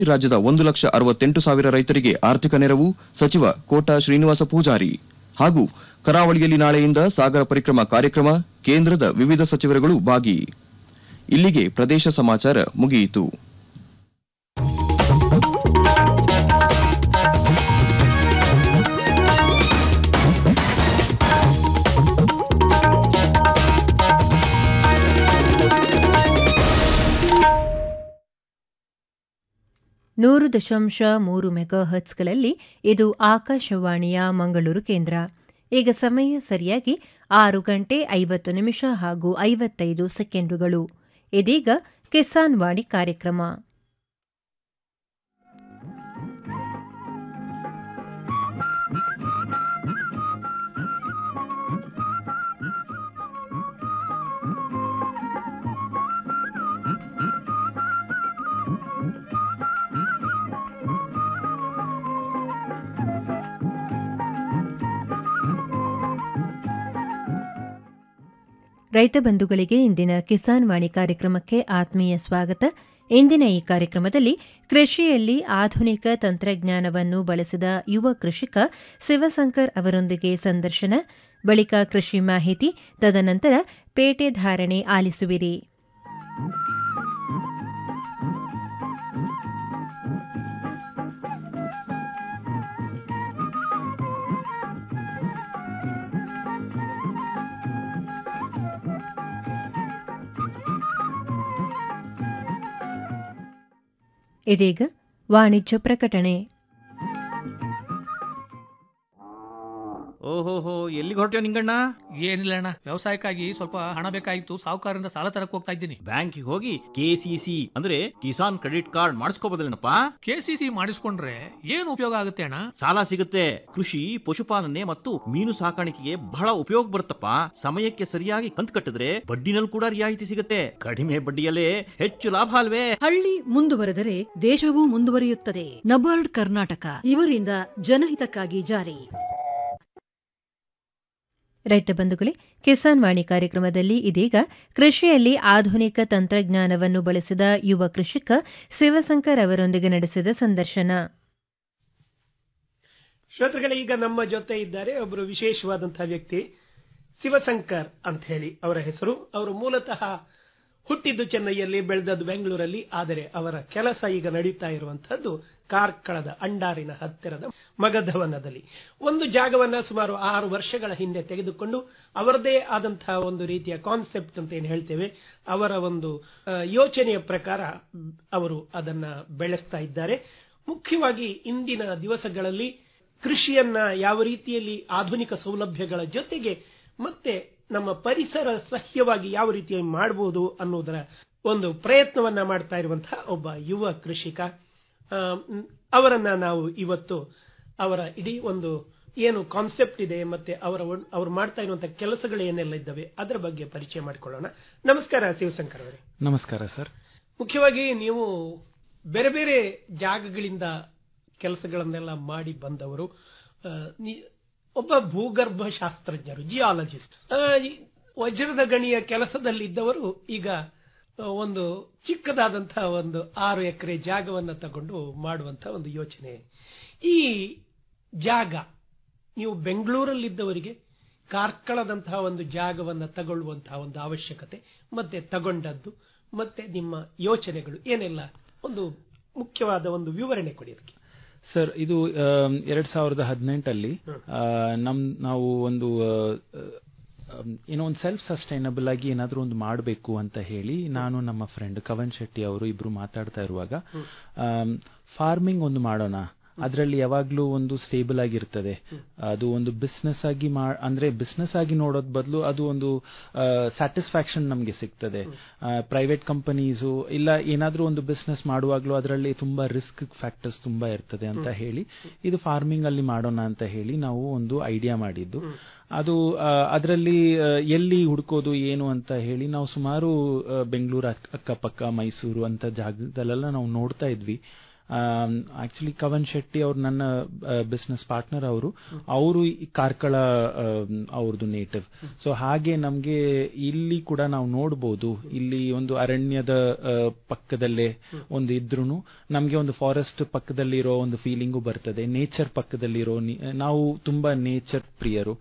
ರಾಜ್ಯದ ಒಂದು ಲಕ್ಷ ಅರವತ್ತೆಂಟು ಸಾವಿರ ರೈತರಿಗೆ ಆರ್ಥಿಕ ನೆರವು ಸಚಿವ ಕೋಟಾ ಶ್ರೀನಿವಾಸ ಪೂಜಾರಿ ಹಾಗೂ ಕರಾವಳಿಯಲ್ಲಿ ನಾಳೆಯಿಂದ ಸಾಗರ ಪರಿಕ್ರಮ ಕಾರ್ಯಕ್ರಮ ಕೇಂದ್ರದ ವಿವಿಧ ಸಚಿವರುಗಳು ಭಾಗಿ ಇಲ್ಲಿಗೆ ಪ್ರದೇಶ ಸಮಾಚಾರ ಮುಗಿಯಿತು ನೂರು ದಶಾಂಶ ಮೂರು ಮೆಗಾ ಹರ್ಟ್ಸ್ಗಳಲ್ಲಿ ಇದು ಆಕಾಶವಾಣಿಯ ಮಂಗಳೂರು ಕೇಂದ್ರ ಈಗ ಸಮಯ ಸರಿಯಾಗಿ ಆರು ಗಂಟೆ ಐವತ್ತು ನಿಮಿಷ ಹಾಗೂ ಐವತ್ತೈದು ಸೆಕೆಂಡುಗಳು ಇದೀಗ ಕಿಸಾನ್ ವಾಣಿ ಕಾರ್ಯಕ್ರಮ ರೈತ ಬಂಧುಗಳಿಗೆ ಇಂದಿನ ಕಿಸಾನ್ ವಾಣಿ ಕಾರ್ಯಕ್ರಮಕ್ಕೆ ಆತ್ಮೀಯ ಸ್ವಾಗತ ಇಂದಿನ ಈ ಕಾರ್ಯಕ್ರಮದಲ್ಲಿ ಕೃಷಿಯಲ್ಲಿ ಆಧುನಿಕ ತಂತ್ರಜ್ಞಾನವನ್ನು ಬಳಸಿದ ಯುವ ಕೃಷಿಕ ಶಿವಶಂಕರ್ ಅವರೊಂದಿಗೆ ಸಂದರ್ಶನ ಬಳಿಕ ಕೃಷಿ ಮಾಹಿತಿ ತದನಂತರ ಪೇಟೆ ಧಾರಣೆ ಆಲಿಸುವಿರಿ ಇದೀಗ ವಾಣಿಜ್ಯ ಪ್ರಕಟಣೆ ಓಹೋಹೋ ಎಲ್ಲಿಗೆ ಹೊರಟ್ಯೋ ನಿಂಗಣ್ಣ ಏನಿಲ್ಲ ಅಣ್ಣ ವ್ಯವಸಾಯಕ್ಕಾಗಿ ಸ್ವಲ್ಪ ಹಣ ಬೇಕಾಗಿತ್ತು ಸಾಹುಕಾರರಿಂದ ಸಾಲ ತರಕ್ ಹೋಗ್ತಾ ಇದ್ದೀನಿ ಬ್ಯಾಂಕಿಗೆ ಹೋಗಿ ಕೆಸಿಸಿ ಅಂದ್ರೆ ಕಿಸಾನ್ ಕ್ರೆಡಿಟ್ ಕಾರ್ಡ್ ಮಾಡಿಸ್ಕೋಬೋದಲ್ಲೇನಪ್ಪ ಕೆಸಿಸಿ ಮಾಡಿಸ್ಕೊಂಡ್ರೆ ಏನು ಉಪಯೋಗ ಆಗುತ್ತೆ ಅಣ್ಣ ಸಾಲ ಸಿಗುತ್ತೆ ಕೃಷಿ ಪಶುಪಾಲನೆ ಮತ್ತು ಮೀನು ಸಾಕಾಣಿಕೆಗೆ ಬಹಳ ಉಪಯೋಗ ಬರುತ್ತಪ್ಪ ಸಮಯಕ್ಕೆ ಸರಿಯಾಗಿ ಕಂತು ಕಟ್ಟಿದ್ರೆ ಬಡ್ಡಿನಲ್ಲಿ ಕೂಡ ರಿಯಾಯಿತಿ ಸಿಗುತ್ತೆ ಕಡಿಮೆ ಬಡ್ಡಿಯಲ್ಲೇ ಹೆಚ್ಚು ಲಾಭ ಅಲ್ವೇ ಹಳ್ಳಿ ಮುಂದುವರೆದರೆ ದೇಶವೂ ಮುಂದುವರಿಯುತ್ತದೆ ನಬಾರ್ಡ್ ಕರ್ನಾಟಕ ಇವರಿಂದ ಜನಹಿತಕ್ಕಾಗಿ ಜಾರಿ ರೈತ ಬಂಧುಗಳೇ ಕಿಸಾನ್ ವಾಣಿ ಕಾರ್ಯಕ್ರಮದಲ್ಲಿ ಇದೀಗ ಕೃಷಿಯಲ್ಲಿ ಆಧುನಿಕ ತಂತ್ರಜ್ಞಾನವನ್ನು ಬಳಸಿದ ಯುವ ಕೃಷಿಕ ಶಿವಶಂಕರ್ ಅವರೊಂದಿಗೆ ನಡೆಸಿದ ಸಂದರ್ಶನ ಶ್ರೋತೃಗಳೇ ಈಗ ನಮ್ಮ ಜೊತೆ ಇದ್ದಾರೆ ಒಬ್ಬರು ವಿಶೇಷವಾದಂತಹ ವ್ಯಕ್ತಿ ಶಿವಶಂಕರ್ ಅಂತ ಹೇಳಿ ಅವರ ಹೆಸರು ಅವರು ಮೂಲತಃ ಹುಟ್ಟಿದ್ದು ಚೆನ್ನೈಯಲ್ಲಿ ಬೆಳೆದದ್ದು ಬೆಂಗಳೂರಲ್ಲಿ ಆದರೆ ಅವರ ಕೆಲಸ ಈಗ ನಡೀತಾ ಇರುವಂತಹದ್ದು ಕಾರ್ಕಳದ ಅಂಡಾರಿನ ಹತ್ತಿರದ ಮಗಧವನದಲ್ಲಿ ಒಂದು ಜಾಗವನ್ನ ಸುಮಾರು ಆರು ವರ್ಷಗಳ ಹಿಂದೆ ತೆಗೆದುಕೊಂಡು ಅವರದೇ ಆದಂತಹ ಒಂದು ರೀತಿಯ ಕಾನ್ಸೆಪ್ಟ್ ಅಂತ ಏನು ಹೇಳ್ತೇವೆ ಅವರ ಒಂದು ಆ, ಯೋಚನೆಯ ಪ್ರಕಾರ ಅವರು ಅದನ್ನ ಬೆಳೆಸ್ತಾ ಇದ್ದಾರೆ ಮುಖ್ಯವಾಗಿ ಇಂದಿನ ದಿವಸಗಳಲ್ಲಿ ಕೃಷಿಯನ್ನ ಯಾವ ರೀತಿಯಲ್ಲಿ ಆಧುನಿಕ ಸೌಲಭ್ಯಗಳ ಜೊತೆಗೆ ಮತ್ತೆ ನಮ್ಮ ಪರಿಸರ ಸಹ್ಯವಾಗಿ ಯಾವ ರೀತಿಯಾಗಿ ಮಾಡಬಹುದು ಅನ್ನೋದರ ಒಂದು ಪ್ರಯತ್ನವನ್ನ ಮಾಡ್ತಾ ಇರುವಂತಹ ಒಬ್ಬ ಯುವ ಕೃಷಿಕ ಆ, ಮ್, ಅವರನ್ನ ನಾವು ಇವತ್ತು ಅವರ ಇಡೀ ಒಂದು ಏನು ಕಾನ್ಸೆಪ್ಟ್ ಇದೆ ಮತ್ತೆ ಅವರ ಒನ್- ಅವರು ಮಾಡ್ತಾ ಇರುವಂತಹ ಕೆಲಸಗಳು ಏನೆಲ್ಲ ಇದ್ದಾವೆ ಅದರ ಬಗ್ಗೆ ಪರಿಚಯ ಮಾಡಿಕೊಳ್ಳೋಣ ನಮಸ್ಕಾರ ಶಿವಶಂಕರ್ ಅವರೇ ನಮಸ್ಕಾರ ಸರ್ ಮುಖ್ಯವಾಗಿ ನೀವು ಬೇರೆ ಬೇರೆ ಜಾಗಗಳಿಂದ ಕೆಲಸಗಳನ್ನೆಲ್ಲ ಮಾಡಿ ಬಂದವರು ಆ, ನೀ- ಒಬ್ಬ ಭೂಗರ್ಭ ಶಾಸ್ತ್ರಜ್ಞರು ಜಿಯಾಲಜಿಸ್ಟ್ ವಜ್ರದ ಗಣಿಯ ಕೆಲಸದಲ್ಲಿದ್ದವರು ಈಗ ಆ, ಒಂದು ಚಿಕ್ಕದಾದಂತಹ ಒಂದು ಆರು ಎಕರೆ ಜಾಗವನ್ನ ತಗೊಂಡು ಮಾಡುವಂತಹ ಒಂದು ಯೋಚನೆ ಈ ಜಾಗ ನೀವು ಬೆಂಗಳೂರಲ್ಲಿದ್ದವರಿಗೆ ಕಾರ್ಕಳದಂತಹ ಒಂದು ಜಾಗವನ್ನ ತಗೊಳ್ಳುವಂತಹ ಒಂದು ಅವಶ್ಯಕತೆ ಮತ್ತೆ ತಗೊಂಡದ್ದು ಮತ್ತೆ ನಿಮ್ಮ ಯೋಚನೆಗಳು ಏನೆಲ್ಲ ಒಂದು ಮುಖ್ಯವಾದ ಒಂದು ವಿವರಣೆ ಕೊಡಿ ಅದಕ್ಕೆ ಸರ್ ಇದು ಆಮ್, ಎರಡ್ ಸಾವಿರದ ಹದಿನೆಂಟಲ್ಲಿ ನಮ್ ನಾವು ಒಂದು ಆ, ಆ, ಏನೋ ಒಂದು ಸೆಲ್ಫ್ ಸಸ್ಟೈನಬಲ್ ಆಗಿ ಏನಾದರೂ ಒಂದು ಮಾಡಬೇಕು ಅಂತ ಹೇಳಿ ನಾನು ನಮ್ಮ ಫ್ರೆಂಡ್ ಕವನ್ ಶೆಟ್ಟಿ ಅವರು ಇಬ್ರು ಮಾತಾಡ್ತಾ ಇರುವಾಗ ಫಾರ್ಮಿಂಗ್ ಒಂದು ಮಾಡೋಣ ಅದರಲ್ಲಿ ಯಾವಾಗಲೂ ಒಂದು ಸ್ಟೇಬಲ್ ಆಗಿರ್ತದೆ ಅದು ಒಂದು ಬಿಸ್ನೆಸ್ ಆಗಿ ಮಾ ಅಂದ್ರೆ ಬಿಸ್ನೆಸ್ ಆಗಿ ನೋಡೋದ್ ಬದಲು ಅದು ಒಂದು ಸ್ಯಾಟಿಸ್ಫ್ಯಾಕ್ಷನ್ ನಮಗೆ ಸಿಗ್ತದೆ ಪ್ರೈವೇಟ್ ಕಂಪನೀಸು ಇಲ್ಲ ಏನಾದರೂ ಒಂದು ಬಿಸ್ನೆಸ್ ಮಾಡುವಾಗಲೂ ಅದರಲ್ಲಿ ತುಂಬಾ ರಿಸ್ಕ್ ಫ್ಯಾಕ್ಟರ್ಸ್ ತುಂಬಾ ಇರ್ತದೆ ಅಂತ ಹೇಳಿ ಇದು ಫಾರ್ಮಿಂಗ್ ಅಲ್ಲಿ ಮಾಡೋಣ ಅಂತ ಹೇಳಿ ನಾವು ಒಂದು ಐಡಿಯಾ ಮಾಡಿದ್ದು ಅದು ಅದರಲ್ಲಿ ಎಲ್ಲಿ ಹುಡ್ಕೋದು ಏನು ಅಂತ ಹೇಳಿ ನಾವು ಸುಮಾರು ಬೆಂಗಳೂರು ಅಕ್ಕಪಕ್ಕ ಮೈಸೂರು ಅಂತ ಜಾಗದಲ್ಲೆಲ್ಲ ನಾವು ನೋಡ್ತಾ ಇದ್ವಿ ಆಕ್ಚುಲಿ ಕವನ್ ಶೆಟ್ಟಿ ಅವ್ರು ನನ್ನ ಬಿಸ್ನೆಸ್ ಪಾರ್ಟ್ನರ್ ಅವರು ಅವರು ಕಾರ್ಕಳ ಅವ್ರದ್ದು ನೇಟಿವ್ ಸೊ ಹಾಗೆ ನಮ್ಗೆ ಇಲ್ಲಿ ಕೂಡ ನಾವು ನೋಡ್ಬೋದು ಇಲ್ಲಿ ಒಂದು ಅರಣ್ಯದ ಆ, ಪಕ್ಕದಲ್ಲೇ ಒಂದು ಇದ್ರೂ ನಮ್ಗೆ ಒಂದು ಫಾರೆಸ್ಟ್ ಪಕ್ಕದಲ್ಲಿರೋ ಒಂದು ಫೀಲಿಂಗು ಬರ್ತದೆ ನೇಚರ್ ಪಕ್ಕದಲ್ಲಿರೋ ನಿ- ನಾವು ತುಂಬಾ ನೇಚರ್ ಪ್ರಿಯರು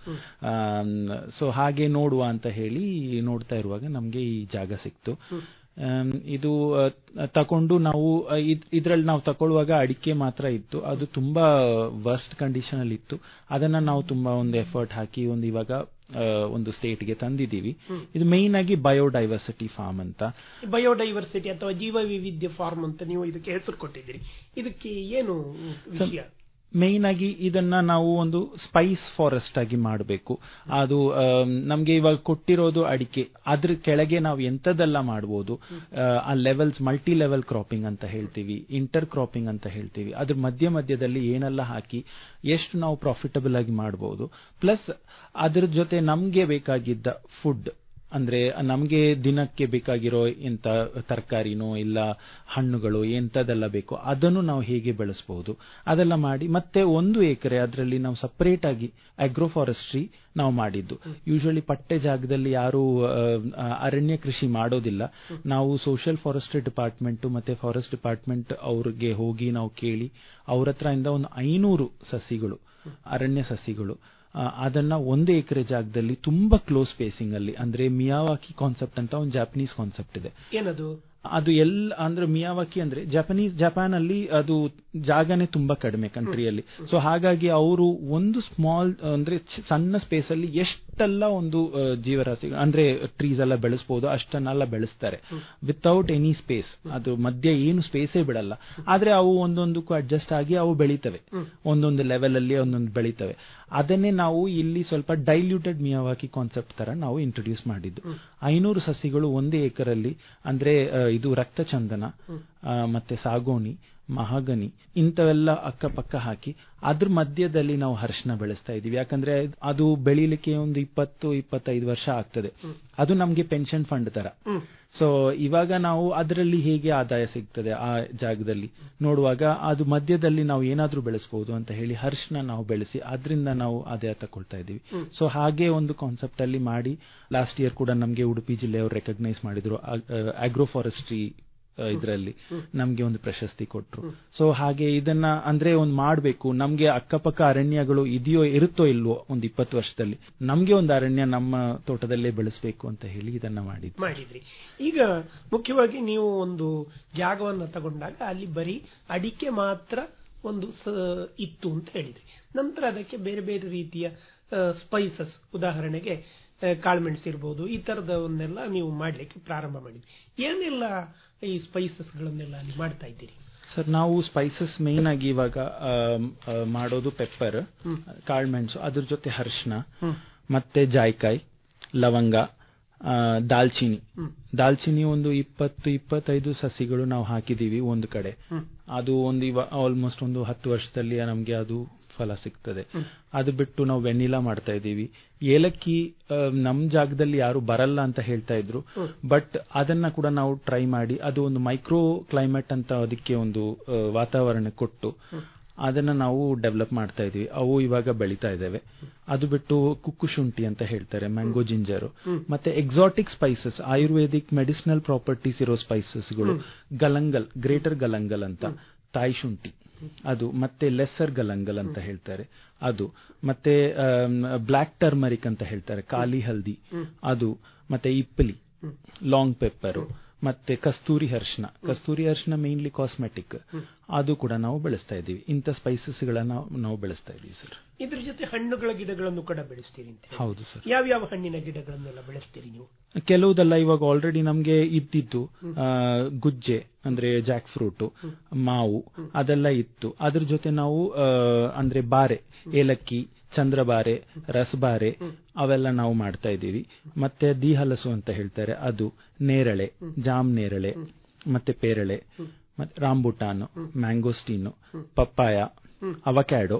ಸೊ ಹಾಗೆ ನೋಡುವ ಅಂತ ಹೇಳಿ ನೋಡ್ತಾ ಇರುವಾಗ ನಮ್ಗೆ ಈ ಜಾಗ ಸಿಕ್ತು ಆಮ್, ಇದು ಆ, ತಕೊಂಡು ನಾವು ಇದರಲ್ಲಿ ನಾವು ತಗೊಳ್ಳುವಾಗ ಅಡಿಕೆ ಮಾತ್ರ ಇತ್ತು ಅದು ತುಂಬಾ ವರ್ಸ್ಟ್ ಕಂಡೀಷನ್ ಅಲ್ಲಿ ಇತ್ತು ಅದನ್ನ ನಾವು ತುಂಬಾ ಒಂದು ಎಫರ್ಟ್ ಹಾಕಿ ಒಂದು ಇವಾಗ ಆ, ಒಂದು ಸ್ಟೇಟ್ಗೆ ತಂದಿದ್ದೀವಿ ಇದು ಮೇನ್ ಆಗಿ ಬಯೋಡೈವರ್ಸಿಟಿ ಫಾರ್ಮ್ ಅಂತ ಬಯೋಡೈವರ್ಸಿಟಿ ಅಥವಾ ಜೀವ ವೈವಿಧ್ಯ ಫಾರ್ಮ್ ಅಂತ ನೀವು ಇದಕ್ಕೆ ಹೆಸರು ಕೊಟ್ಟಿದ್ದೀರಿ ಇದಕ್ಕೆ ಏನು ವಿಷಯ ಮೇನ್ ಆಗಿ ಇದನ್ನ ನಾವು ಒಂದು ಸ್ಪೈಸ್ ಫಾರೆಸ್ಟ್ ಆಗಿ ಮಾಡಬೇಕು ಅದು ಆಮ್, ನಮ್ಗೆ ಇವಾಗ ಕೊಟ್ಟಿರೋದು ಅಡಿಕೆ ಅದ್ರ ಕೆಳಗೆ ನಾವು ಎಂತದೆಲ್ಲ ಮಾಡ್ಬೋದು ಆ, ಆ ಲೆವೆಲ್ಸ್ ಮಲ್ಟಿ ಲೆವೆಲ್ ಕ್ರಾಪಿಂಗ್ ಅಂತ ಹೇಳ್ತೀವಿ ಇಂಟರ್ ಕ್ರಾಪಿಂಗ್ ಅಂತ ಹೇಳ್ತೀವಿ ಅದ್ರ ಮಧ್ಯ ಮಧ್ಯದಲ್ಲಿ ಏನೆಲ್ಲ ಹಾಕಿ ಎಷ್ಟು ನಾವು ಪ್ರಾಫಿಟಬಲ್ ಆಗಿ ಮಾಡಬಹುದು ಪ್ಲಸ್ ಅದ್ರ ಜೊತೆ ನಮ್ಗೆ ಬೇಕಾಗಿದ್ದ ಫುಡ್ ಅಂದ್ರೆ ನಮ್ಗೆ ದಿನಕ್ಕೆ ಬೇಕಾಗಿರೋ ಎಂತ ತರಕಾರಿನೋ ಇಲ್ಲ ಹಣ್ಣುಗಳು ಎಂತದೆಲ್ಲ ಬೇಕು ಅದನ್ನು ನಾವು ಹೇಗೆ ಬೆಳೆಸಬಹುದು ಅದೆಲ್ಲ ಮಾಡಿ ಮತ್ತೆ ಒಂದು ಎಕರೆ ಅದರಲ್ಲಿ ನಾವು ಸಪರೇಟ್ ಆಗಿ ಅಗ್ರೋ ಫಾರೆಸ್ಟ್ರಿ ನಾವು ಮಾಡಿದ್ದು ಯೂಶಲಿ ಪಟ್ಟೆ ಜಾಗದಲ್ಲಿ ಯಾರು ಆ, ಅರಣ್ಯ ಕೃಷಿ ಮಾಡೋದಿಲ್ಲ ನಾವು ಸೋಷಿಯಲ್ ಫಾರೆಸ್ಟ್ರಿ ಡಿಪಾರ್ಟ್ಮೆಂಟ್ ಮತ್ತೆ ಫಾರೆಸ್ಟ್ ಡಿಪಾರ್ಟ್ಮೆಂಟ್ ಅವ್ರಿಗೆ ಹೋಗಿ ನಾವು ಕೇಳಿ ಅವ್ರ ಹತ್ರ ಇಂದ ಒಂದು ಐನೂರು ಸಸಿಗಳು ಅರಣ್ಯ ಸಸಿಗಳು ಆ, ಅದನ್ನ ಒಂದು ಎಕರೆ ಜಾಗದಲ್ಲಿ ತುಂಬಾ ಕ್ಲೋಸ್ ಸ್ಪೇಸಿಂಗ್ ಅಲ್ಲಿ ಅಂದ್ರೆ ಮಿಯಾವಾಕಿ ಕಾನ್ಸೆಪ್ಟ್ ಅಂತ ಒಂದು ಜಾಪನೀಸ್ ಕಾನ್ಸೆಪ್ಟ್ ಇದೆ ಏನದು ಅದು ಎಲ್ಲ ಅಂದ್ರೆ ಮಿಯಾವಾಕಿ ಅಂದ್ರೆ ಜಪಾನೀಸ್ ಜಪಾನ್ ಅಲ್ಲಿ ಅದು ಜಾಗನೇ ತುಂಬಾ ಕಡಿಮೆ ಕಂಟ್ರಿಯಲ್ಲಿ ಸೊ ಹಾಗಾಗಿ ಅವರು ಒಂದು ಸ್ಮಾಲ್ ಅಂದ್ರೆ ಚ- ಸಣ್ಣ ಸ್ಪೇಸ್ ಅಲ್ಲಿ ಎಷ್ಟೆಲ್ಲ ಒಂದು ಆ, ಜೀವರಾಶಿ ಅಂದ್ರೆ ಟ್ರೀಸ್ ಎಲ್ಲ ಬೆಳೆಸಬಹುದು ಅಷ್ಟನ್ನೆಲ್ಲ ಬೆಳೆಸ್ತಾರೆ ವಿತೌಟ್ ಎನಿ ಸ್ಪೇಸ್ ಅದು ಮಧ್ಯೆ ಏನು ಸ್ಪೇಸೇ ಬಿಡಲ್ಲ ಆದ್ರೆ ಅವು ಒಂದೊಂದಕ್ಕೂ ಅಡ್ಜಸ್ಟ್ ಆಗಿ ಅವು ಬೆಳೀತವೆ ಒಂದೊಂದು ಲೆವೆಲ್ ಅಲ್ಲಿ ಒಂದೊಂದು ಬೆಳೀತವೆ ಅದನ್ನೇ ನಾವು ಇಲ್ಲಿ ಸ್ವಲ್ಪ ಡೈಲ್ಯೂಟೆಡ್ ಮಿಯಾವಾಕಿ ಕಾನ್ಸೆಪ್ಟ್ ತರ ನಾವು ಇಂಟ್ರೊಡ್ಯೂಸ್ ಮಾಡಿದ್ದು ಐನೂರು ಸಸಿಗಳು ಒಂದೇ ಏಕರಲ್ಲಿ ಅಂದ್ರೆ ಆ, ಇದು ರಕ್ತಚಂದನ ಆ, ಮತ್ತೆ ಸಾಗೋಣಿ ಮಹಾಗನಿ ಇಂಥವೆಲ್ಲ ಅಕ್ಕಪಕ್ಕ ಹಾಕಿ ಅದ್ರ ಮಧ್ಯದಲ್ಲಿ ನಾವು ಹರ್ಷಣ ಬೆಳೆಸ್ತಾ ಇದೀವಿ ಯಾಕಂದ್ರೆ ಅದು ಬೆಳೀಲಿಕ್ಕೆ ಒಂದು ಇಪ್ಪತ್ತು ಇಪ್ಪತ್ತೈದು ವರ್ಷ ಆಗ್ತದೆ ಅದು ನಮ್ಗೆ ಪೆನ್ಷನ್ ಫಂಡ್ ತರ ಸೊ ಇವಾಗ ನಾವು ಅದರಲ್ಲಿ ಹೇಗೆ ಆದಾಯ ಸಿಗ್ತದೆ ಆ ಜಾಗದಲ್ಲಿ ನೋಡುವಾಗ ಅದು ಮಧ್ಯದಲ್ಲಿ ನಾವು ಏನಾದ್ರೂ ಬೆಳೆಸಬಹುದು ಅಂತ ಹೇಳಿ ಹರ್ಷನ ನಾವು ಬೆಳೆಸಿ ಅದರಿಂದ ನಾವು ಆದಾಯ ತಗೊಳ್ತಾ ಇದೀವಿ ಸೊ ಹಾಗೆ ಒಂದು ಕಾನ್ಸೆಪ್ಟ್ ಅಲ್ಲಿ ಮಾಡಿ ಲಾಸ್ಟ್ ಇಯರ್ ಕೂಡ ನಮ್ಗೆ ಉಡುಪಿ ಜಿಲ್ಲೆಯವರು ರೆಕಗ್ನೈಸ್ ಮಾಡಿದ್ರು ಆಗ್ರೋ ಫಾರೆಸ್ಟ್ರಿ ಇದರಲ್ಲಿ ನಮ್ಗೆ ಒಂದು ಪ್ರಶಸ್ತಿ ಕೊಟ್ರು ಸೊ ಹಾಗೆ ಇದನ್ನ ಅಂದ್ರೆ ಒಂದು ಮಾಡ್ಬೇಕು ನಮ್ಗೆ ಅಕ್ಕಪಕ್ಕ ಅರಣ್ಯಗಳು ಇದೆಯೋ ಇರುತ್ತೋ ಇಲ್ವೋ ಒಂದು ಇಪ್ಪತ್ತು ವರ್ಷದಲ್ಲಿ ನಮ್ಗೆ ಒಂದು ಅರಣ್ಯ ನಮ್ಮ ತೋಟದಲ್ಲೇ ಬೆಳೆಸಬೇಕು ಅಂತ ಹೇಳಿ ಇದನ್ನ ಮಾಡಿದ್ವಿ ಮಾಡಿದ್ರಿ ಈಗ ಮುಖ್ಯವಾಗಿ ನೀವು ಒಂದು ಜಾಗವನ್ನ ತಗೊಂಡಾಗ ಅಲ್ಲಿ ಬರೀ ಅಡಿಕೆ ಮಾತ್ರ ಒಂದು ಸ- ಇತ್ತು ಅಂತ ಹೇಳಿದ್ರಿ ನಂತರ ಅದಕ್ಕೆ ಬೇರೆ ಬೇರೆ ರೀತಿಯ ಸ್ಪೈಸಸ್ ಉದಾಹರಣೆಗೆ ಆ, ಕಾಳುಮೆಣಸು ಇರ್ಬೋದು ಈ ತರದವನ್ನೆಲ್ಲ ನೀವು ಮಾಡ್ಲಿಕ್ಕೆ ಪ್ರಾರಂಭ ಮಾಡಿದ್ರಿ ಏನೆಲ್ಲ ಈ ಸ್ಪೈಸಸ್ ಗಳನ್ನೆಲ್ಲ ಅಲ್ಲಿ ಮಾಡ್ತಾ ಇದ್ದೀರಿ ಸರ್ ನಾವು ಸ್ಪೈಸಸ್ ಮೇನ್ ಆಗಿ ಇವಾಗ ಆಮ್, ಆ, ಮಾಡೋದು ಪೆಪ್ಪರ್ ಕಾಳ್ಮೆಣಸು ಅದ್ರ ಜೊತೆ ಹರ್ಷಣ ಮತ್ತೆ ಜಾಯ್ಕಾಯಿ ಲವಂಗ ಆ, ದಾಲ್ಚಿನಿ ದಾಲ್ಚಿನಿ ಒಂದು ಇಪ್ಪತ್ತು ಇಪ್ಪತ್ತೈದು ಸಸಿಗಳು ನಾವು ಹಾಕಿದೀವಿ ಒಂದು ಕಡೆ ಅದು ಒಂದು ಇವ ಆಲ್ಮೋಸ್ಟ್ ಒಂದು ಹತ್ತು ವರ್ಷದಲ್ಲಿ ನಮ್ಗೆ ಅದು ಫಲ ಸಿಗ್ತದೆ ಅದು ಬಿಟ್ಟು ನಾವು ವೆನಿಲಾ ಮಾಡ್ತಾ ಇದ್ದೀವಿ ಏಲಕ್ಕಿ ಆ, ನಮ್ ಜಾಗದಲ್ಲಿ ಯಾರು ಬರಲ್ಲ ಅಂತ ಹೇಳ್ತಾ ಇದ್ರು ಬಟ್ ಅದನ್ನ ಕೂಡ ನಾವು ಟ್ರೈ ಮಾಡಿ ಅದು ಒಂದು ಮೈಕ್ರೋ ಕ್ಲೈಮೇಟ್ ಅಂತ ಅದಕ್ಕೆ ಒಂದು ಆ, ವಾತಾವರಣ ಕೊಟ್ಟು ಅದನ್ನ ನಾವು ಡೆವಲಪ್ ಮಾಡ್ತಾ ಇದೀವಿ ಅವು ಇವಾಗ ಬೆಳೀತಾ ಇದ್ದಾವೆ ಅದು ಬಿಟ್ಟು ಕುಕ್ಕು ಶುಂಠಿ ಅಂತ ಹೇಳ್ತಾರೆ ಮ್ಯಾಂಗೋ ಜಿಂಜರ್ ಮತ್ತೆ exotic spices ayurvedic medicinal properties ಇರೋ ಸ್ಪೈಸಸ್ಗಳು ಗಲಂಗಲ್ ಗ್ರೇಟರ್ ಗಲಂಗಲ್ ಅಂತ ತಾಯಿ ಶುಂಠಿ ಅದು ಮತ್ತೆ ಲೆಸ್ಸರ್ ಗಲಂಗಲ್ ಅಂತ ಹೇಳ್ತಾರೆ ಅದು ಮತ್ತೆ ಬ್ಲ್ಯಾಕ್ ಟರ್ಮರಿಕ್ ಅಂತ ಹೇಳ್ತಾರೆ ಕಾಲಿ ಹಲ್ದಿ ಅದು ಮತ್ತೆ ಇಪ್ಪಲಿ ಲಾಂಗ್ ಪೆಪ್ಪರು ಮತ್ತೆ ಕಸ್ತೂರಿ ಅರ್ಶಿನ ಕಸ್ತೂರಿ ಅರ್ಶಿನ ಮೇನ್ಲಿ ಕಾಸ್ಮೆಟಿಕ್ ಅದು ಕೂಡ ನಾವು ಬೆಳೆಸ್ತಾ ಇದ್ದೀವಿ ಇಂಥ ಸ್ಪೈಸಸ್ ಗಳನ್ನ ನಾವು ಬೆಳೆಸ್ತಾ ಇದ್ದೀವಿ ಸರ್ ಇದ್ರ ಜೊತೆ ಹಣ್ಣುಗಳ ಗಿಡಗಳನ್ನು ಕೂಡ ಬೆಳೆಸ್ತೀರಿ ಅಂತ ಹೇಳಿ. ಹೌದು ಸರ್ ಯಾವ್ಯಾವ ಹಣ್ಣಿನ ಗಿಡಗಳನ್ನೆಲ್ಲ ಬೆಳೆಸ್ತೀರಿ ನೀವು ಕೆಲವುದೆಲ್ಲ ಇವಾಗ ಆಲ್ರೆಡಿ ನಮ್ಗೆ ಇದ್ದಿದ್ದು ಆ, ಗುಜ್ಜೆ ಅಂದ್ರೆ ಜಾಕ್ ಫ್ರೂಟ್ ಮಾವು ಅದೆಲ್ಲ ಇತ್ತು ಅದ್ರ ಜೊತೆ ನಾವು ಆ, ಅಂದ್ರೆ ಬಾರೆ ಏಲಕ್ಕಿ ಚಂದ್ರಬಾರೆ ರಸಬಾರೆ ಅವೆಲ್ಲ ನಾವು ಮಾಡ್ತಾ ಇದ್ದೀವಿ ಮತ್ತೆ ದಿ ಹಲಸು ಅಂತ ಹೇಳ್ತಾರೆ ಅದು ನೇರಳೆ ಜಾಮ್ ನೇರಳೆ ಮತ್ತೆ ಪೇರಳೆ ಮತ್ತೆ rambutan mangosteen papaya avocado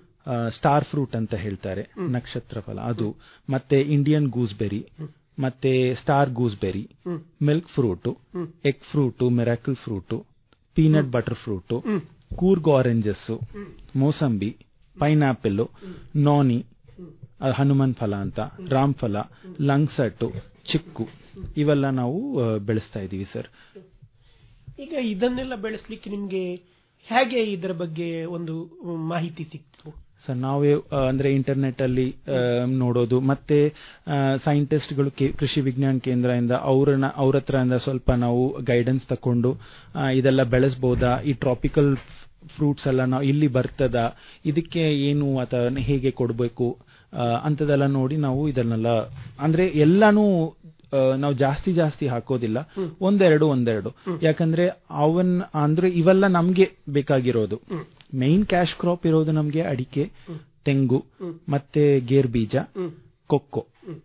star fruit ಅಂತ ಹೇಳ್ತಾರೆ ನಕ್ಷತ್ರ ಫಲ ಅದು ಮತ್ತೆ ಇಂಡಿಯನ್ ಗೂಸ್ಬೆರಿ ಮತ್ತೆ star gooseberry milk fruit egg fruit miracle fruit peanut butter fruit Coorg oranges mosambi pineapple noni ಆ, ಹನುಮನ್ ಫಲ ಅಂತ ರಾಮ್ಫಲ ಲಂಗ್ಸಟ್ಟು ಚಿಕ್ಕು ಇವೆಲ್ಲ ನಾವು ಆ, ಬೆಳೆಸ್ತಾ ಇದ್ದೀವಿ ಸರ್ ಈಗ ಇದನ್ನೆಲ್ಲ ಬೆಳೆಸಲಿಕ್ಕೆ ನಿಮ್ಗೆ ಹೇಗೆ ಇದರ ಬಗ್ಗೆ ಒಂದು ಮ್, ಮಾಹಿತಿ ಸಿಕ್ತು ಸರ್ ನಾವೇ ಆ, ಅಂದ್ರೆ ಇಂಟರ್ನೆಟ್ ಅಲ್ಲಿ ಆ, ನೋಡೋದು ಮತ್ತೆ ಸೈಂಟಿಸ್ಟ್ಗಳು ಕೃಷಿ ವಿಜ್ಞಾನ ಕೇಂದ್ರದಿಂದ ಅವ್ರನ್ನ ಅವ್ರ ಹತ್ರದಿಂದ ಸ್ವಲ್ಪ ನಾವು ಗೈಡೆನ್ಸ್ ತಕೊಂಡು ಆ, ಇದೆಲ್ಲ ಬೆಳೆಸ್ಬೋದಾ ಈ ಟ್ರಾಪಿಕಲ್ ಫ್ರೂಟ್ಸ್ ಎಲ್ಲ ನಾವು ಇಲ್ಲಿ ಬರ್ತದ ಇದಕ್ಕೆ ಏನು ಅಥವಾ ಹೇಗೆ ಕೊಡಬೇಕು ಅಂತದೆಲ್ಲ ನೋಡಿ ನಾವು ಇದನ್ನೆಲ್ಲ ಅಂದ್ರೆ ಎಲ್ಲಾನು ಆ, ನಾವು ಜಾಸ್ತಿ ಜಾಸ್ತಿ ಹಾಕೋದಿಲ್ಲ ಒಂದೆರಡು ಒಂದೆರಡು ಯಾಕಂದ್ರೆ ಅವನ್ ಅಂದ್ರೆ ಇವೆಲ್ಲ ನಮ್ಗೆ ಬೇಕಾಗಿರೋದು ಮೈನ್ ಕ್ಯಾಶ್ ಕ್ರಾಪ್ ಇರೋದು ನಮ್ಗೆ ಅಡಿಕೆ ತೆಂಗು ಮತ್ತೆ ಗೇರ್ ಬೀಜ ಕೊಕ್ಕೋ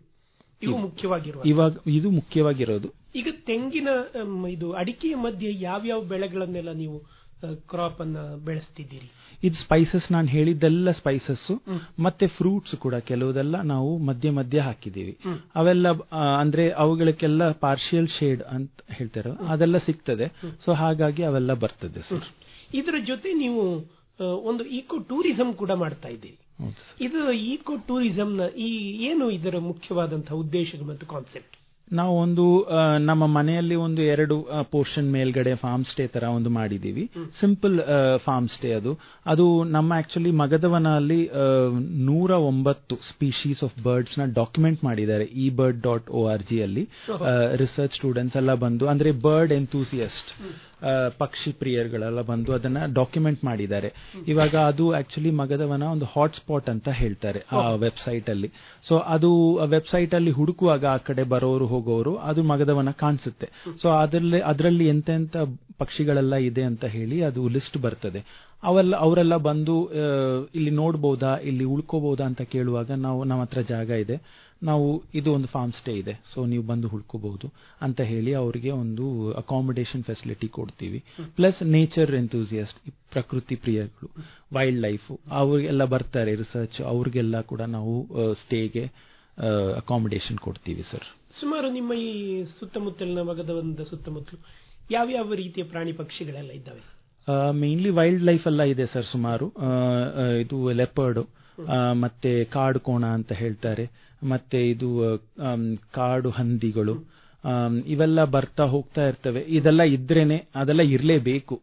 ಇವು ಮುಖ್ಯವಾಗಿರುವ ಇವಾಗ ಇದು ಮುಖ್ಯವಾಗಿರೋದು ಈಗ ತೆಂಗಿನ ಅಮ್, ಇದು ಅಡಿಕೆಯ ಮಧ್ಯೆ ಯಾವ್ಯಾವ ಬೆಳೆಗಳನ್ನೆಲ್ಲ ನೀವು ಕ್ರಾಪ್ ಅನ್ನ ಬೆಳೆಸ್ತಿದ್ದೀರಿ ಇದು ಸ್ಪೈಸಸ್ ನಾನು ಹೇಳಿದ್ದೆಲ್ಲ ಸ್ಪೈಸಸ್ ಮತ್ತೆ ಫ್ರೂಟ್ಸ್ ಕೂಡ ಕೆಲವುದೆಲ್ಲ ನಾವು ಮಧ್ಯ ಮಧ್ಯ ಹಾಕಿದೀವಿ ಅವೆಲ್ಲ ಆ, ಅಂದ್ರೆ ಅವುಗಳಕ್ಕೆಲ್ಲ ಪಾರ್ಷಿಯಲ್ ಶೇಡ್ ಅಂತ ಹೇಳ್ತಾರ ಅದೆಲ್ಲ ಸಿಗ್ತದೆ ಸೊ ಹಾಗಾಗಿ ಅವೆಲ್ಲ ಬರ್ತದೆ ಸರ್ ಇದರ ಜೊತೆ ನೀವು ಆ, ಒಂದು ಈಕೋ ಟೂರಿಸಂ ಕೂಡ ಮಾಡ್ತಾ ಇದ್ದೀರಿ ಹೌದು ಇದು ಈಕೋ ಟೂರಿಸಂನ ಈ ಏನು ಇದರ ಮುಖ್ಯವಾದಂತಹ ಉದ್ದೇಶಗಳು ಮತ್ತು ಕಾನ್ಸೆಪ್ಟ್ ನಾವು ಒಂದು ಆ, ನಮ್ಮ ಮನೆಯಲ್ಲಿ ಒಂದು ಎರಡು ಪೋರ್ಷನ್ ಮೇಲ್ಗಡೆ ಫಾರ್ಮ್ ಸ್ಟೇ ತರ ಒಂದು ಮಾಡಿದೀವಿ ಸಿಂಪಲ್ ಫಾರ್ಮ್ ಸ್ಟೇ ಅದು ಅದು ನಮ್ಮ ಆಕ್ಚುಲಿ ಮಗದವನಲ್ಲಿ ಆ, ನೂರ ಒಂಬತ್ತು ಸ್ಪೀಶೀಸ್ ಆಫ್ ಬರ್ಡ್ಸ್ ನ ಡಾಕ್ಯುಮೆಂಟ್ ಮಾಡಿದ್ದಾರೆ ಈ bird dot O R G ಅಲ್ಲಿ ರಿಸರ್ಚ್ ಸ್ಟೂಡೆಂಟ್ಸ್ ಎಲ್ಲ ಬಂದು ಅಂದ್ರೆ ಬರ್ಡ್ ಎಂತೂಸಿಯಸ್ಟ್ ಪಕ್ಷಿ ಪ್ರಿಯರ್ಗಳೆಲ್ಲ ಬಂದು ಅದನ್ನ ಡಾಕ್ಯುಮೆಂಟ್ ಮಾಡಿದ್ದಾರೆ ಇವಾಗ ಅದು ಆಕ್ಚುಲಿ ಮಗದವನ ಒಂದು ಹಾಟ್ಸ್ಪಾಟ್ ಅಂತ ಹೇಳ್ತಾರೆ ಆ ವೆಬ್ಸೈಟ್ ಅಲ್ಲಿ ಸೊ ಅದು ವೆಬ್ಸೈಟ್ ಅಲ್ಲಿ ಹುಡುಕುವಾಗ ಆ ಕಡೆ ಬರೋರು ಹೋಗೋರು ಅದು ಮಗದವನ ಕಾಣಿಸುತ್ತೆ ಸೊ ಅದರಲ್ಲಿ ಅದರಲ್ಲಿ ಎಂತೆಂತ ಪಕ್ಷಿಗಳೆಲ್ಲ ಇದೆ ಅಂತ ಹೇಳಿ ಅದು ಲಿಸ್ಟ್ ಬರ್ತದೆ ಅವೆಲ್ಲ ಅವರೆಲ್ಲ ಬಂದು ಆ, ಇಲ್ಲಿ ನೋಡ್ಬೋದಾ ಇಲ್ಲಿ ಉಳ್ಕೋಬಹುದಾ ಅಂತ ಕೇಳುವಾಗ ನಾವು ನಮ್ಮ ಹತ್ರ ಜಾಗ ಇದೆ ನಾವು ಇದು ಒಂದು ಫಾರ್ಮ್ ಸ್ಟೇ ಇದೆ ಸೊ ನೀವು ಬಂದು ಹುಡ್ಕೋಬಹುದು ಅಂತ ಹೇಳಿ ಅವರಿಗೆ ಒಂದು ಅಕಾಮಿಡೇಷನ್ ಫೆಸಿಲಿಟಿ ಕೊಡ್ತೀವಿ ಪ್ಲಸ್ ನೇಚರ್ ಎಂತೂಸಿಯಸ್ಟ್ ಪ್ರಕೃತಿ ಪ್ರಿಯಗಳು ವೈಲ್ಡ್ ಲೈಫ್ ಅವ್ರಿಗೆಲ್ಲ ಬರ್ತಾರೆ ರಿಸರ್ಚ್ ಅವ್ರಿಗೆಲ್ಲ ಕೂಡ ನಾವು ಸ್ಟೇಗೆ ಅಕಾಮಿಡೇಷನ್ ಕೊಡ್ತೀವಿ ಸರ್ ಸುಮಾರು ನಿಮ್ಮ ಈ ಸುತ್ತಮುತ್ತಲಿನ ಮಗದವಂದ ಸುತ್ತಮುತ್ತಲು ಯಾವ್ಯಾವ ರೀತಿಯ ಪ್ರಾಣಿ ಪಕ್ಷಿಗಳೆಲ್ಲ ಇದ್ದಾವೆ ಮೇನ್ಲಿ ವೈಲ್ಡ್ ಲೈಫ್ ಎಲ್ಲ ಇದೆ ಸರ್ ಸುಮಾರು ಆ, ಆ, ಇದು ಲೆಪರ್ಡ್ ಮತ್ತೆ ಕಾಡು ಕೋಣ ಅಂತ ಹೇಳ್ತಾರೆ ಮತ್ತೆ ಇದು ಆಮ್, ಕಾಡು ಹಂದಿಗಳು ಆಮ್, ಇವೆಲ್ಲ ಬರ್ತಾ ಹೋಗ್ತಾ ಇರ್ತವೆ ಇದೆಲ್ಲ ಇದ್ರೇನೆ ಅದೆಲ್ಲ ಇರಲೇಬೇಕು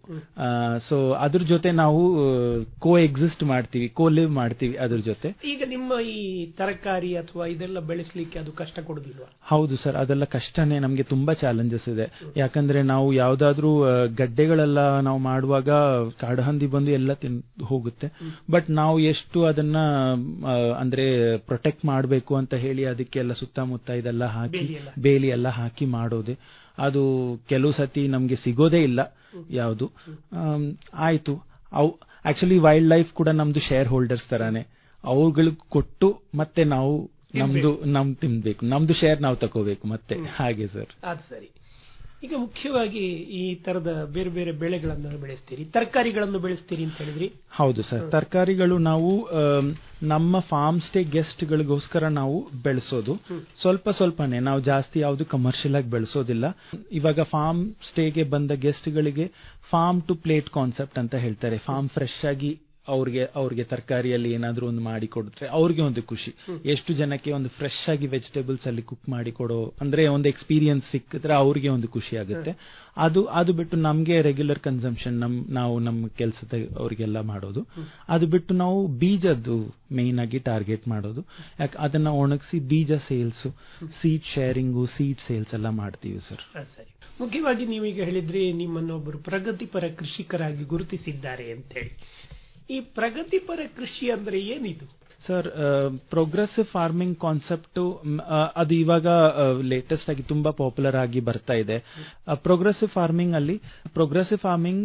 ಸೊ ಅದ್ರ ಜೊತೆ ನಾವು ಕೋ ಎಕ್ಸಿಸ್ಟ್ ಮಾಡ್ತೀವಿ ಕೋ ಲಿವ್ ಮಾಡ್ತೀವಿ ಅದ್ರ ಜೊತೆ ಈಗ ನಿಮ್ಮ ಈ ತರಕಾರಿ ಅಥವಾ ಇದೆಲ್ಲ ಬೆಳೆಸಲಿಕ್ಕೆ ಅದು ಕಷ್ಟ ಕೊಡುದಿಲ್ವಾ ಹೌದು ಸರ್ ಅದೆಲ್ಲ ಕಷ್ಟನೇ ನಮಗೆ ತುಂಬಾ ಚಾಲೆಂಜಸ್ ಇದೆ ಯಾಕಂದ್ರೆ ನಾವು ಯಾವ್ದಾದ್ರೂ ಆ, ಗಡ್ಡೆಗಳೆಲ್ಲ ನಾವು ಮಾಡುವಾಗ ಕಾಡಹಂದಿ ಬಂದು ಎಲ್ಲ ತಿನ್ ಹೋಗುತ್ತೆ ಬಟ್ ನಾವು ಎಷ್ಟು ಅದನ್ನ ಆ, ಅಂದ್ರೆ ಪ್ರೊಟೆಕ್ಟ್ ಮಾಡಬೇಕು ಅಂತ ಹೇಳಿ ಅದಕ್ಕೆಲ್ಲ ಸುತ್ತಮುತ್ತ ಇದೆಲ್ಲ ಹಾಕಿ ಬೇಲಿ ಎಲ್ಲ. ಬೇಲಿ ಎಲ್ಲ ಹಾಕಿ ಮಾಡೋದೆ ಅದು ಕೆಲವು ಸತಿ ನಮ್ಗೆ ಸಿಗೋದೇ ಇಲ್ಲ ಯಾವುದು ಆಯ್ತು ಅವು ಆಕ್ಚುಲಿ ವೈಲ್ಡ್ ಲೈಫ್ ಕೂಡ ನಮ್ದು ಶೇರ್ ಹೋಲ್ಡರ್ಸ್ ತರಾನೇ ಅವುಗಳಿಗೆ ಕೊಟ್ಟು ಮತ್ತೆ ನಾವು ನಮ್ದು ನಮ್ ತಿನ್ಬೇಕು ನಮ್ದು ಶೇರ್ ನಾವು ತಗೋಬೇಕು ಮತ್ತೆ ಹಾಗೆ ಸರ್ ಅದು ಸರಿ ಈಗ ಮುಖ್ಯವಾಗಿ ಈ ತರದ ಬೇರೆ ಬೇರೆ ಬೆಳೆಗಳನ್ನು ಬೆಳೆಸ್ತೀರಿ ತರಕಾರಿಗಳನ್ನು ಬೆಳೆಸ್ತೀರಿ ಅಂತ ಹೇಳಿದ್ರಿ ಹೌದು ಸರ್ ತರಕಾರಿಗಳು ನಾವು ಆಮ್, ನಮ್ಮ ಫಾರ್ಮ್ ಸ್ಟೇ ಗೆಸ್ಟ್ಗಳಿಗೋಸ್ಕರ ನಾವು ಬೆಳೆಸೋದು ಸ್ವಲ್ಪ ಸ್ವಲ್ಪನೇ ನಾವು ಜಾಸ್ತಿ ಯಾವುದು ಕಮರ್ಷಿಯಲ್ ಆಗಿ ಬೆಳೆಸೋದಿಲ್ಲ ಇವಾಗ ಫಾರ್ಮ್ ಸ್ಟೇಗೆ ಬಂದ ಗೆಸ್ಟ್ಗಳಿಗೆ ಫಾರ್ಮ್ ಟು ಪ್ಲೇಟ್ ಕಾನ್ಸೆಪ್ಟ್ ಅಂತ ಹೇಳ್ತಾರೆ ಫಾರ್ಮ್ ಫ್ರೆಶ್ ಆಗಿ ಅವ್ರಿಗೆ ಅವ್ರಿಗೆ ತರಕಾರಿಯಲ್ಲಿ ಏನಾದ್ರೂ ಒಂದು ಮಾಡಿ ಕೊಡಿದ್ರೆ ಅವ್ರಿಗೆ ಒಂದು ಖುಷಿ ಎಷ್ಟು ಜನಕ್ಕೆ ಒಂದು ಫ್ರೆಶ್ ಆಗಿ ವೆಜಿಟೇಬಲ್ಸ್ ಅಲ್ಲಿ ಕುಕ್ ಮಾಡಿ ಕೊಡೋ ಅಂದ್ರೆ ಒಂದು ಎಕ್ಸ್ಪೀರಿಯನ್ಸ್ ಸಿಕ್ಕಿದ್ರೆ ಅವ್ರಿಗೆ ಒಂದು ಖುಷಿ ಆಗುತ್ತೆ ಅದು ಅದು ಬಿಟ್ಟು ನಮ್ಗೆ ರೆಗ್ಯುಲರ್ ಕನ್ಸಂಪ್ಷನ್ ನಮ್ ನಾವು ನಮ್ಮ ಕೆಲಸದ ಅವ್ರಿಗೆಲ್ಲ ಮಾಡೋದು ಅದು ಬಿಟ್ಟು ನಾವು ಬೀಜದ್ದು ಮೇನ್ ಆಗಿ ಟಾರ್ಗೆಟ್ ಮಾಡೋದು ಯಾಕೆ ಅದನ್ನ ಒಣಗಿಸಿ ಬೀಜ sales seed sharing seed sales ಎಲ್ಲ ಮಾಡ್ತೀವಿ ಸರ್ ಆ, ಸರಿ ಮುಖ್ಯವಾಗಿ ನೀವೀಗ ಹೇಳಿದ್ರಿ ನಿಮ್ಮನ್ನು ಒಬ್ಬರು ಪ್ರಗತಿಪರ ಕೃಷಿಕರಾಗಿ ಗುರುತಿಸಿದ್ದಾರೆ ಅಂತ ಹೇಳಿ ಈ ಪ್ರಗತಿಪರ ಕೃಷಿ ಅಂದ್ರೆ ಏನಿದು ಸರ್ ಪ್ರೋಗ್ರೆಸಿವ್ ಫಾರ್ಮಿಂಗ್ ಕಾನ್ಸೆಪ್ಟ್ ಅದು ಇವಾಗ ಲೇಟೆಸ್ಟ್ ಆಗಿ ತುಂಬಾ ಪಾಪ್ಯುಲರ್ ಆಗಿ ಬರ್ತಾ ಇದೆ ಪ್ರೋಗ್ರೆಸಿವ್ ಫಾರ್ಮಿಂಗ್ ಅಲ್ಲಿ ಪ್ರೋಗ್ರೆಸಿವ್ ಫಾರ್ಮಿಂಗ್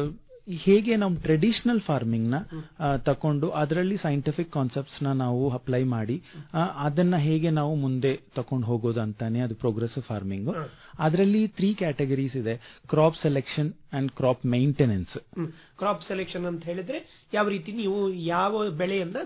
ಹೇಗೆ ನಾವು ಟ್ರೆಡಿಷನಲ್ ಫಾರ್ಮಿಂಗ್ ನ ಆ, ತಕೊಂಡು ಅದರಲ್ಲಿ ಸೈಂಟಿಫಿಕ್ ಕಾನ್ಸೆಪ್ಟ್ಸ್ ನ ನಾವು ಅಪ್ಲೈ ಮಾಡಿ ಆ, ಅದನ್ನ ಹೇಗೆ ನಾವು ಮುಂದೆ ತಕೊಂಡು ಹೋಗೋದು ಅಂತಾನೆ ಅದು ಪ್ರೋಗ್ರೆಸಿವ್ ಫಾರ್ಮಿಂಗ್ ಅದರಲ್ಲಿ ತ್ರೀ ಕ್ಯಾಟಗರೀಸ್ ಇದೆ crop selection and crop maintenance crop selection ಅಂತ ಹೇಳಿದ್ರೆ ಯಾವ ರೀತಿ ನೀವು ಯಾವ ಬೆಳೆಯನ್ನ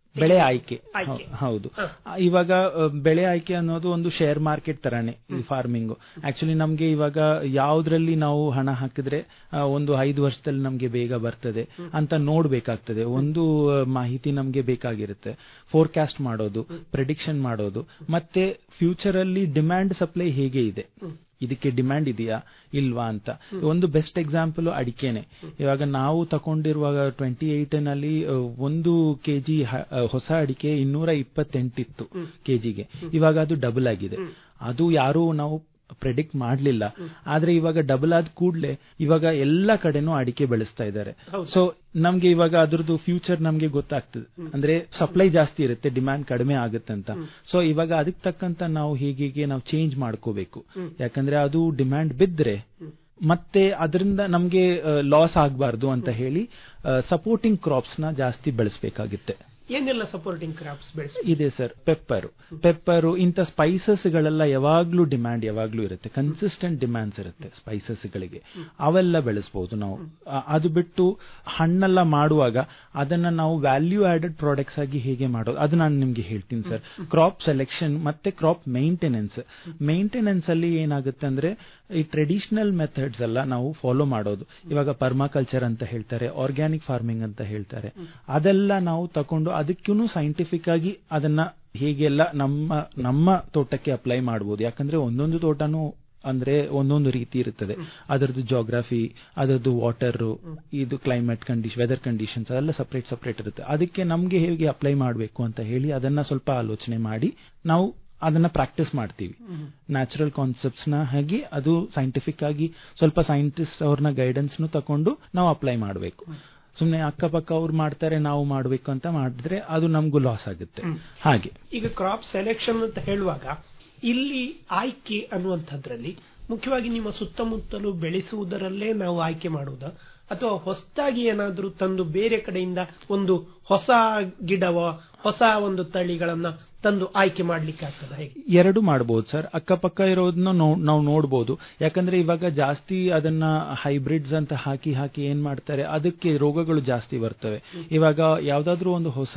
ಬೆಳೆ ಆಯ್ಕೆ ಆಯ್ಕೆ. ಹೌ- ಹೌದು ಆ, ಇವಾಗ ಆ, ಬೆಳೆ ಆಯ್ಕೆ ಅನ್ನೋದು ಒಂದು ಶೇರ್ ಮಾರ್ಕೆಟ್ ತರಾನೇ ಈ ಫಾರ್ಮಿಂಗ್ ಆಕ್ಚುಲಿ ನಮ್ಗೆ ಇವಾಗ ಯಾವ್ದ್ರಲ್ಲಿ ನಾವು ಹಣ ಹಾಕಿದ್ರೆ ಆ, ಒಂದು ಐದು ವರ್ಷದಲ್ಲಿ ನಮ್ಗೆ ಬೇಗ ಬರ್ತದೆ ಅಂತ ನೋಡ್ಬೇಕಾಗ್ತದೆ ಒಂದು ಆ, ಮಾಹಿತಿ ನಮ್ಗೆ ಬೇಕಾಗಿರುತ್ತೆ ಫೋರ್ಕಾಸ್ಟ್ ಮಾಡೋದು ಪ್ರೆಡಿಕ್ಷನ್ ಮಾಡೋದು ಮತ್ತೆ ಫ್ಯೂಚರ್ ಅಲ್ಲಿ ಡಿಮ್ಯಾಂಡ್ ಸಪ್ಲೈ ಹೇಗೆ ಇದೆ ಇದಕ್ಕೆ ಡಿಮ್ಯಾಂಡ್ ಇದೆಯಾ ಇಲ್ವಾ ಅಂತ ಒಂದು ಬೆಸ್ಟ್ ಎಕ್ಸಾಂಪಲ್ ಅಡಿಕೆನೆ ಇವಾಗ ನಾವು ತಗೊಂಡಿರುವಾಗ ಟ್ವೆಂಟಿ ಏಟ್ ನಲ್ಲಿ ಆ, ಒಂದು ಕೆಜಿ ಹೊಸ ಅಡಿಕೆ ಇನ್ನೂರ ಇಪ್ಪತ್ತೆಂಟಿತ್ತು ಕೆಜಿಗೆ ಇವಾಗ ಅದು ಡಬಲ್ ಆಗಿದೆ ಅದು ಯಾರು ನಾವು ಪ್ರೆಡಿಕ್ಟ್ ಮಾಡಲಿಲ್ಲ ಆದ್ರೆ ಇವಾಗ ಡಬಲ್ ಆದ ಕೂಡಲೇ ಇವಾಗ ಎಲ್ಲ ಕಡೆನೂ ಅಡಿಕೆ ಬೆಳೆಸ್ತಾ ಇದ್ದಾರೆ ಸೊ ನಮ್ಗೆ ಇವಾಗ ಅದ್ರದ್ದು ಫ್ಯೂಚರ್ ನಮ್ಗೆ ಗೊತ್ತಾಗ್ತದೆ ಅಂದ್ರೆ ಸಪ್ಲೈ ಜಾಸ್ತಿ ಇರುತ್ತೆ ಡಿಮ್ಯಾಂಡ್ ಕಡಿಮೆ ಆಗುತ್ತೆ ಅಂತ ಸೊ ಇವಾಗ ಅದಕ್ಕೆ ತಕ್ಕಂತ ನಾವು ಹೀಗೆ ನಾವು ಚೇಂಜ್ ಮಾಡ್ಕೋಬೇಕು ಯಾಕಂದ್ರೆ ಅದು ಡಿಮ್ಯಾಂಡ್ ಬಿದ್ರೆ ಮತ್ತೆ ಅದರಿಂದ ನಮ್ಗೆ ಲಾಸ್ ಆಗಬಾರ್ದು ಅಂತ ಹೇಳಿ ಸಪೋರ್ಟಿಂಗ್ ಕ್ರಾಪ್ಸ್ ನ ಜಾಸ್ತಿ ಬೆಳೆಸಬೇಕಾಗುತ್ತೆ ಏನೆಲ್ಲ ಸಪೋರ್ಟಿಂಗ್ ಕ್ರಾಪ್ಸ್ ಬೆಳೆಸಿ ಇದೆ ಸರ್ ಪೆಪ್ಪರ್ ಪೆಪ್ಪರು ಇಂಥ ಸ್ಪೈಸಸ್ ಗಳೆಲ್ಲ ಯಾವಾಗ್ಲೂ ಡಿಮ್ಯಾಂಡ್ ಯಾವಾಗ್ಲೂ ಇರುತ್ತೆ ಕನ್ಸಿಸ್ಟೆಂಟ್ ಡಿಮ್ಯಾಂಡ್ಸ್ ಇರುತ್ತೆ ಸ್ಪೈಸಸ್ ಗಳಿಗೆ ಅವೆಲ್ಲ ಬೆಳೆಸಬಹುದು ನಾವು ಆ, ಅದು ಬಿಟ್ಟು ಹಣ್ಣೆಲ್ಲ ಮಾಡುವಾಗ ಅದನ್ನ ನಾವು ವ್ಯಾಲ್ಯೂ ಆಡೆಡ್ ಪ್ರಾಡಕ್ಟ್ಸ್ ಆಗಿ ಹೇಗೆ ಮಾಡೋದು ಅದು ನಾನು ನಿಮ್ಗೆ ಹೇಳ್ತೀನಿ ಸರ್ ಕ್ರಾಪ್ ಸೆಲೆಕ್ಷನ್ ಮತ್ತೆ ಕ್ರಾಪ್ ಮೇಂಟೆನೆನ್ಸ್ ಮೇಂಟೆನೆನ್ಸ್ ಅಲ್ಲಿ ಏನಾಗುತ್ತೆ ಅಂದ್ರೆ ಈ ಟ್ರೆಡಿಷನಲ್ ಮೆಥಡ್ಸ್ ಎಲ್ಲ ನಾವು ಫಾಲೋ ಮಾಡೋದು ಇವಾಗ ಪರ್ಮಾಕಲ್ಚರ್ ಅಂತ ಹೇಳ್ತಾರೆ ಆರ್ಗ್ಯಾನಿಕ್ ಫಾರ್ಮಿಂಗ್ ಅಂತ ಹೇಳ್ತಾರೆ ಅದೆಲ್ಲ ನಾವು ತಕೊಂಡು ಅದಕ್ಕೂ ಸೈಂಟಿಫಿಕ್ ಆಗಿ ಅದನ್ನ ಹೇಗೆಲ್ಲ ನಮ್ಮ ನಮ್ಮ ತೋಟಕ್ಕೆ ಅಪ್ಲೈ ಮಾಡಬಹುದು ಯಾಕಂದ್ರೆ ಒಂದೊಂದು ತೋಟನೂ ಅಂದ್ರೆ ಒಂದೊಂದು ರೀತಿ ಇರುತ್ತದೆ ಅದರದ್ದು ಜಾಗ್ರಫಿ ಅದರದ್ದು ವಾಟರ್ ಇದು ಕ್ಲೈಮೇಟ್ ಕಂಡೀಷನ್ ವೆದರ್ ಕಂಡೀಷನ್ಸ್ ಅದೆಲ್ಲ ಸಪರೇಟ್ ಸಪರೇಟ್ ಇರುತ್ತೆ ಅದಕ್ಕೆ ನಮ್ಗೆ ಹೇಗೆ ಅಪ್ಲೈ ಮಾಡಬೇಕು ಅಂತ ಹೇಳಿ ಅದನ್ನ ಸ್ವಲ್ಪ ಆಲೋಚನೆ ಮಾಡಿ ನಾವು ಅದನ್ನ ಪ್ರಾಕ್ಟೀಸ್ ಮಾಡ್ತೀವಿ ನ್ಯಾಚುರಲ್ ಕಾನ್ಸೆಪ್ಟ್ಸ್ ನ ಹಾಗೆ ಅದು ಸೈಂಟಿಫಿಕ್ ಆಗಿ ಸ್ವಲ್ಪ ಸೈಂಟಿಸ್ಟ್ ಅವ್ರನ್ನ ಗೈಡೆನ್ಸ್ ತಕೊಂಡು ನಾವು ಅಪ್ಲೈ ಮಾಡಬೇಕು ಸುಮ್ಮನೆ ಅಕ್ಕಪಕ್ಕ ಅವ್ರು ಮಾಡ್ತಾರೆ ನಾವು ಮಾಡಬೇಕು ಅಂತ ಮಾಡಿದ್ರೆ ಅದು ನಮಗೂ ಲಾಸ್ ಆಗುತ್ತೆ ಹಾಗೆ ಈಗ ಕ್ರಾಪ್ ಸೆಲೆಕ್ಷನ್ ಅಂತ ಹೇಳುವಾಗ ಇಲ್ಲಿ ಆಯ್ಕೆ ಅನ್ನುವಂಥದ್ರಲ್ಲಿ ಮುಖ್ಯವಾಗಿ ನಿಮ್ಮ ಸುತ್ತಮುತ್ತಲು ಬೆಳೆಸುವುದರಲ್ಲೇ ನಾವು ಆಯ್ಕೆ ಮಾಡುವುದಾ ಅಥವಾ ಹೊಸದಾಗಿ ಏನಾದರೂ ತಂದು ಬೇರೆ ಕಡೆಯಿಂದ ಒಂದು ಹೊಸ ಗಿಡವ ಹೊಸ ಒಂದು ತಳಿಗಳನ್ನ ತಂದು ಆಯ್ಕೆ ಮಾಡ್ಲಿಕ್ಕೆ ಆಗ್ತದ ಹೇಗೆ ಎರಡು ಮಾಡಬಹುದು ಸರ್ ಅಕ್ಕಪಕ್ಕ ಇರೋದನ್ನ ನಾವು ನೋಡಬಹುದು ಯಾಕಂದ್ರೆ ಇವಾಗ ಜಾಸ್ತಿ ಅದನ್ನ ಹೈಬ್ರಿಡ್ಸ್ ಅಂತ ಹಾಕಿ ಹಾಕಿ ಏನ್ ಮಾಡ್ತಾರೆ ಅದಕ್ಕೆ ರೋಗಗಳು ಜಾಸ್ತಿ ಬರ್ತವೆ ಇವಾಗ ಯಾವ್ದಾದ್ರು ಒಂದು ಹೊಸ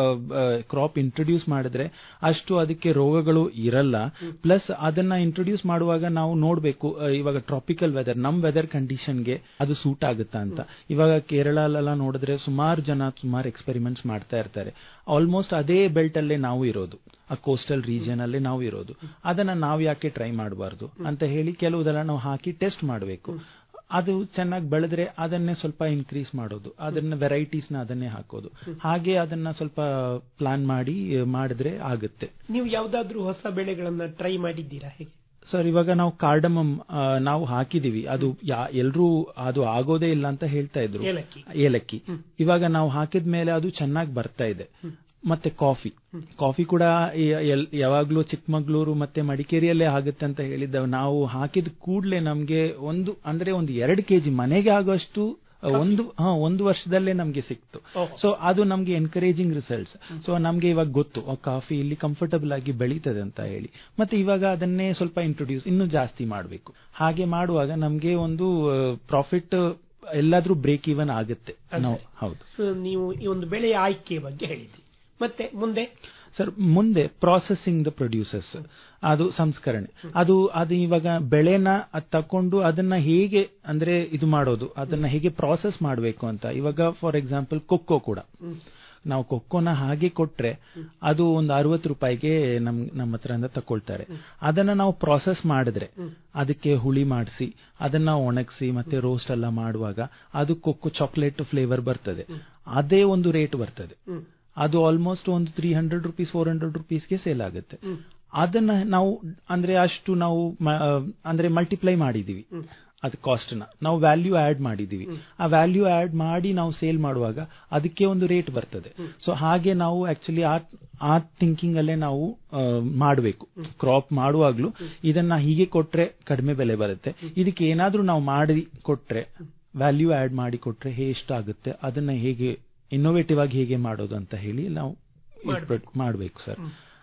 ಕ್ರಾಪ್ ಇಂಟ್ರೊಡ್ಯೂಸ್ ಮಾಡಿದ್ರೆ ಅಷ್ಟು ಅದಕ್ಕೆ ರೋಗಗಳು ಇರಲ್ಲ ಪ್ಲಸ್ ಅದನ್ನ ಇಂಟ್ರೊಡ್ಯೂಸ್ ಮಾಡುವಾಗ ನಾವು ನೋಡ್ಬೇಕು ಆ, ಇವಾಗ ಟ್ರಾಪಿಕಲ್ ವೆದರ್ ನಮ್ ವೆದರ್ ಕಂಡೀಷನ್ಗೆ ಅದು ಸೂಟ್ ಆಗುತ್ತಾ ಅಂತ ಇವಾಗ ಕೇರಳಲೆಲ್ಲ ನೋಡಿದ್ರೆ ಸುಮಾರು ಜನ ಸುಮಾರು ಎಕ್ಸ್ಪೆರಿಮೆಂಟ್ಸ್ ಮಾಡ್ತಾ ಇರ್ತಾರೆ ಆಲ್ಮೋಸ್ಟ್ ಅದೇ ಬೆಲ್ಟ್ ಅಲ್ಲೇ ನಾವು ಇರೋದು ಆ ಕೋಸ್ಟಲ್ ರೀಜಿಯನ್ ಅಲ್ಲೇ ನಾವು ಇರೋದು ಅದನ್ನ ನಾವು ಯಾಕೆ ಟ್ರೈ ಮಾಡಬಾರ್ದು ಅಂತ ಹೇಳಿ ಕೆಲವುದೆಲ್ಲ ನಾವು ಹಾಕಿ ಟೆಸ್ಟ್ ಮಾಡಬೇಕು ಅದು ಚೆನ್ನಾಗಿ ಬೆಳೆದ್ರೆ ಅದನ್ನೇ ಸ್ವಲ್ಪ ಇನ್ಕ್ರೀಸ್ ಮಾಡೋದು ಅದನ್ನ ವೆರೈಟೀಸ್ ನ ಅದನ್ನೇ ಹಾಕೋದು ಹಾಗೆ ಅದನ್ನ ಸ್ವಲ್ಪ ಪ್ಲಾನ್ ಮಾಡಿ ಆ, ಮಾಡಿದ್ರೆ ಆಗುತ್ತೆ ನೀವು ಯಾವ್ದಾದ್ರೂ ಹೊಸ ಬೆಳೆಗಳನ್ನ ಟ್ರೈ ಮಾಡಿದ್ದೀರಾ ಹೇಗೆ ಸರ್ ಇವಾಗ ನಾವು ಕಾರ್ಡಮಮ್ ನಾವು ಹಾಕಿದೀವಿ ಅದು ಎಲ್ರೂ ಅದು ಆಗೋದೇ ಇಲ್ಲ ಅಂತ ಹೇಳ್ತಾ ಇದ್ರು ಏಲಕ್ಕಿ. ಏಲಕ್ಕಿ ಇವಾಗ ನಾವು ಹಾಕಿದ ಮೇಲೆ ಅದು ಚೆನ್ನಾಗಿ ಬರ್ತಾ ಇದೆ ಮತ್ತೆ ಕಾಫಿ ಕಾಫಿ ಕೂಡ ಈ- ಎಲ್- ಯಾವಾಗ್ಲೂ ಚಿಕ್ಕಮಗಳೂರು ಮತ್ತೆ ಮಡಿಕೇರಿಯಲ್ಲೇ ಆಗುತ್ತೆ ಅಂತ ಹೇಳಿದ್ದೆವು ನಾವು ಹಾಕಿದ ಕೂಡಲೇ ನಮ್ಗೆ ಒಂದು ಅಂದ್ರೆ ಒಂದು ಎರಡು ಕೆಜಿ ಮನೆಗೆ ಆಗೋಷ್ಟು ಒಂದು ಹಾ ಒಂದು ವರ್ಷದಲ್ಲೇ ನಮ್ಗೆ ಸಿಕ್ತು ಸೊ ಅದು ನಮ್ಗೆ ಎನ್ಕರೇಜಿಂಗ್ ರಿಸಲ್ಟ್ಸ್ ಸೊ ನಮ್ಗೆ ಇವಾಗ ಗೊತ್ತು ಆ ಕಾಫಿ ಇಲ್ಲಿ ಕಂಫರ್ಟಬಲ್ ಆಗಿ ಬೆಳೀತದೆ ಅಂತ ಹೇಳಿ ಮತ್ತೆ ಇವಾಗ ಅದನ್ನೇ ಸ್ವಲ್ಪ ಇಂಟ್ರೊಡ್ಯೂಸ್ ಇನ್ನೂ ಜಾಸ್ತಿ ಮಾಡಬೇಕು ಹಾಗೆ ಮಾಡುವಾಗ ನಮ್ಗೆ ಒಂದು ಪ್ರಾಫಿಟ್ ಎಲ್ಲಾದ್ರೂ ಬ್ರೇಕ್ ಇವನ್ ಆಗುತ್ತೆ ನಾವು ಹೌದು ಸೊ ನೀವು ಈ ಒಂದು ಬೆಳೆಯ ಆಯ್ಕೆ ಬಗ್ಗೆ ಹೇಳಿದ್ರಿ ಮತ್ತೆ ಮುಂದೆ ಸರ್ ಮುಂದೆ ಪ್ರಾಸೆಸಿಂಗ್ ದ ಪ್ರೊಡ್ಯೂಸರ್ಸ್ ಅದು ಸಂಸ್ಕರಣೆ ಅದು ಅದು ಇವಾಗ ಬೆಳೆನ ಅದ್ ತಕೊಂಡು ಅದನ್ನ ಹೇಗೆ ಅಂದ್ರೆ ಇದು ಮಾಡೋದು ಅದನ್ನ ಹೇಗೆ ಪ್ರಾಸೆಸ್ ಮಾಡಬೇಕು ಅಂತ ಇವಾಗ ಫಾರ್ ಎಕ್ಸಾಂಪಲ್ ಕೊಕ್ಕೋ ಕೂಡ ನಾವು ಕೊಕ್ಕೋನ ಹಾಗೆ ಕೊಟ್ರೆ ಅದು ಒಂದು ಅರವತ್ತು ರೂಪಾಯಿಗೆ ನಮ್ ನಮ್ಮ ಹತ್ರದಿಂದ ತಕೊಳ್ತಾರೆ ಅದನ್ನ ನಾವು ಪ್ರಾಸೆಸ್ ಮಾಡಿದ್ರೆ ಅದಕ್ಕೆ ಹುಳಿ ಮಾಡಿಸಿ ಅದನ್ನ ಒಣಗಿಸಿ ಮತ್ತೆ ರೋಸ್ಟ್ ಎಲ್ಲ ಮಾಡುವಾಗ ಅದು ಕೊಕ್ಕೋ ಚಾಕ್ಲೇಟ್ ಫ್ಲೇವರ್ ಬರ್ತದೆ ಅದೇ ಒಂದು ರೇಟ್ ಬರ್ತದೆ ಅದು ಆಲ್ಮೋಸ್ಟ್ ಒಂದು three hundred rupees four hundred ರುಪೀಸ್ಗೆ ಸೇಲ್ ಆಗುತ್ತೆ ಅದನ್ನ ನಾವು ಅಂದ್ರೆ ಅಷ್ಟು ನಾವು ಮ- ಅಂದ್ರೆ ಮಲ್ಟಿಪ್ಲೈ ಮಾಡಿದೀವಿ ಅದು ಕಾಸ್ಟ್ ನ ನಾವು ವ್ಯಾಲ್ಯೂ ಆಡ್ ಮಾಡಿದೀವಿ ಆ ವ್ಯಾಲ್ಯೂ ಆಡ್ ಮಾಡಿ ನಾವು ಸೇಲ್ ಮಾಡುವಾಗ ಅದಕ್ಕೆ ಒಂದು ರೇಟ್ ಬರ್ತದೆ ಸೊ ಹಾಗೆ ನಾವು ಆಕ್ಚುಲಿ ಆ ಆ ಥಿಂಕಿಂಗ್ ಅಲ್ಲೇ ನಾವು ಮಾಡಬೇಕು ಕ್ರಾಪ್ ಮಾಡುವಾಗ್ಲೂ ಇದನ್ನ ಹೀಗೆ ಕೊಟ್ರೆ ಕಡಿಮೆ ಬೆಲೆ ಬರುತ್ತೆ ಇದಕ್ಕೆ ಏನಾದ್ರೂ ನಾವು ಮಾಡಿ ಕೊಟ್ರೆ ವ್ಯಾಲ್ಯೂ ಆಡ್ ಮಾಡಿ ಕೊಟ್ರೆ ಎಷ್ಟಾಗುತ್ತೆ ಅದನ್ನ ಹೇಗೆ ಇನ್ನೋವೇಟಿವ್ ಆಗಿ ಹೇಗೆ ಮಾಡೋದು ಅಂತ ಹೇಳಿ ನಾವು ಮಾಡಬೇಕು ಸರ್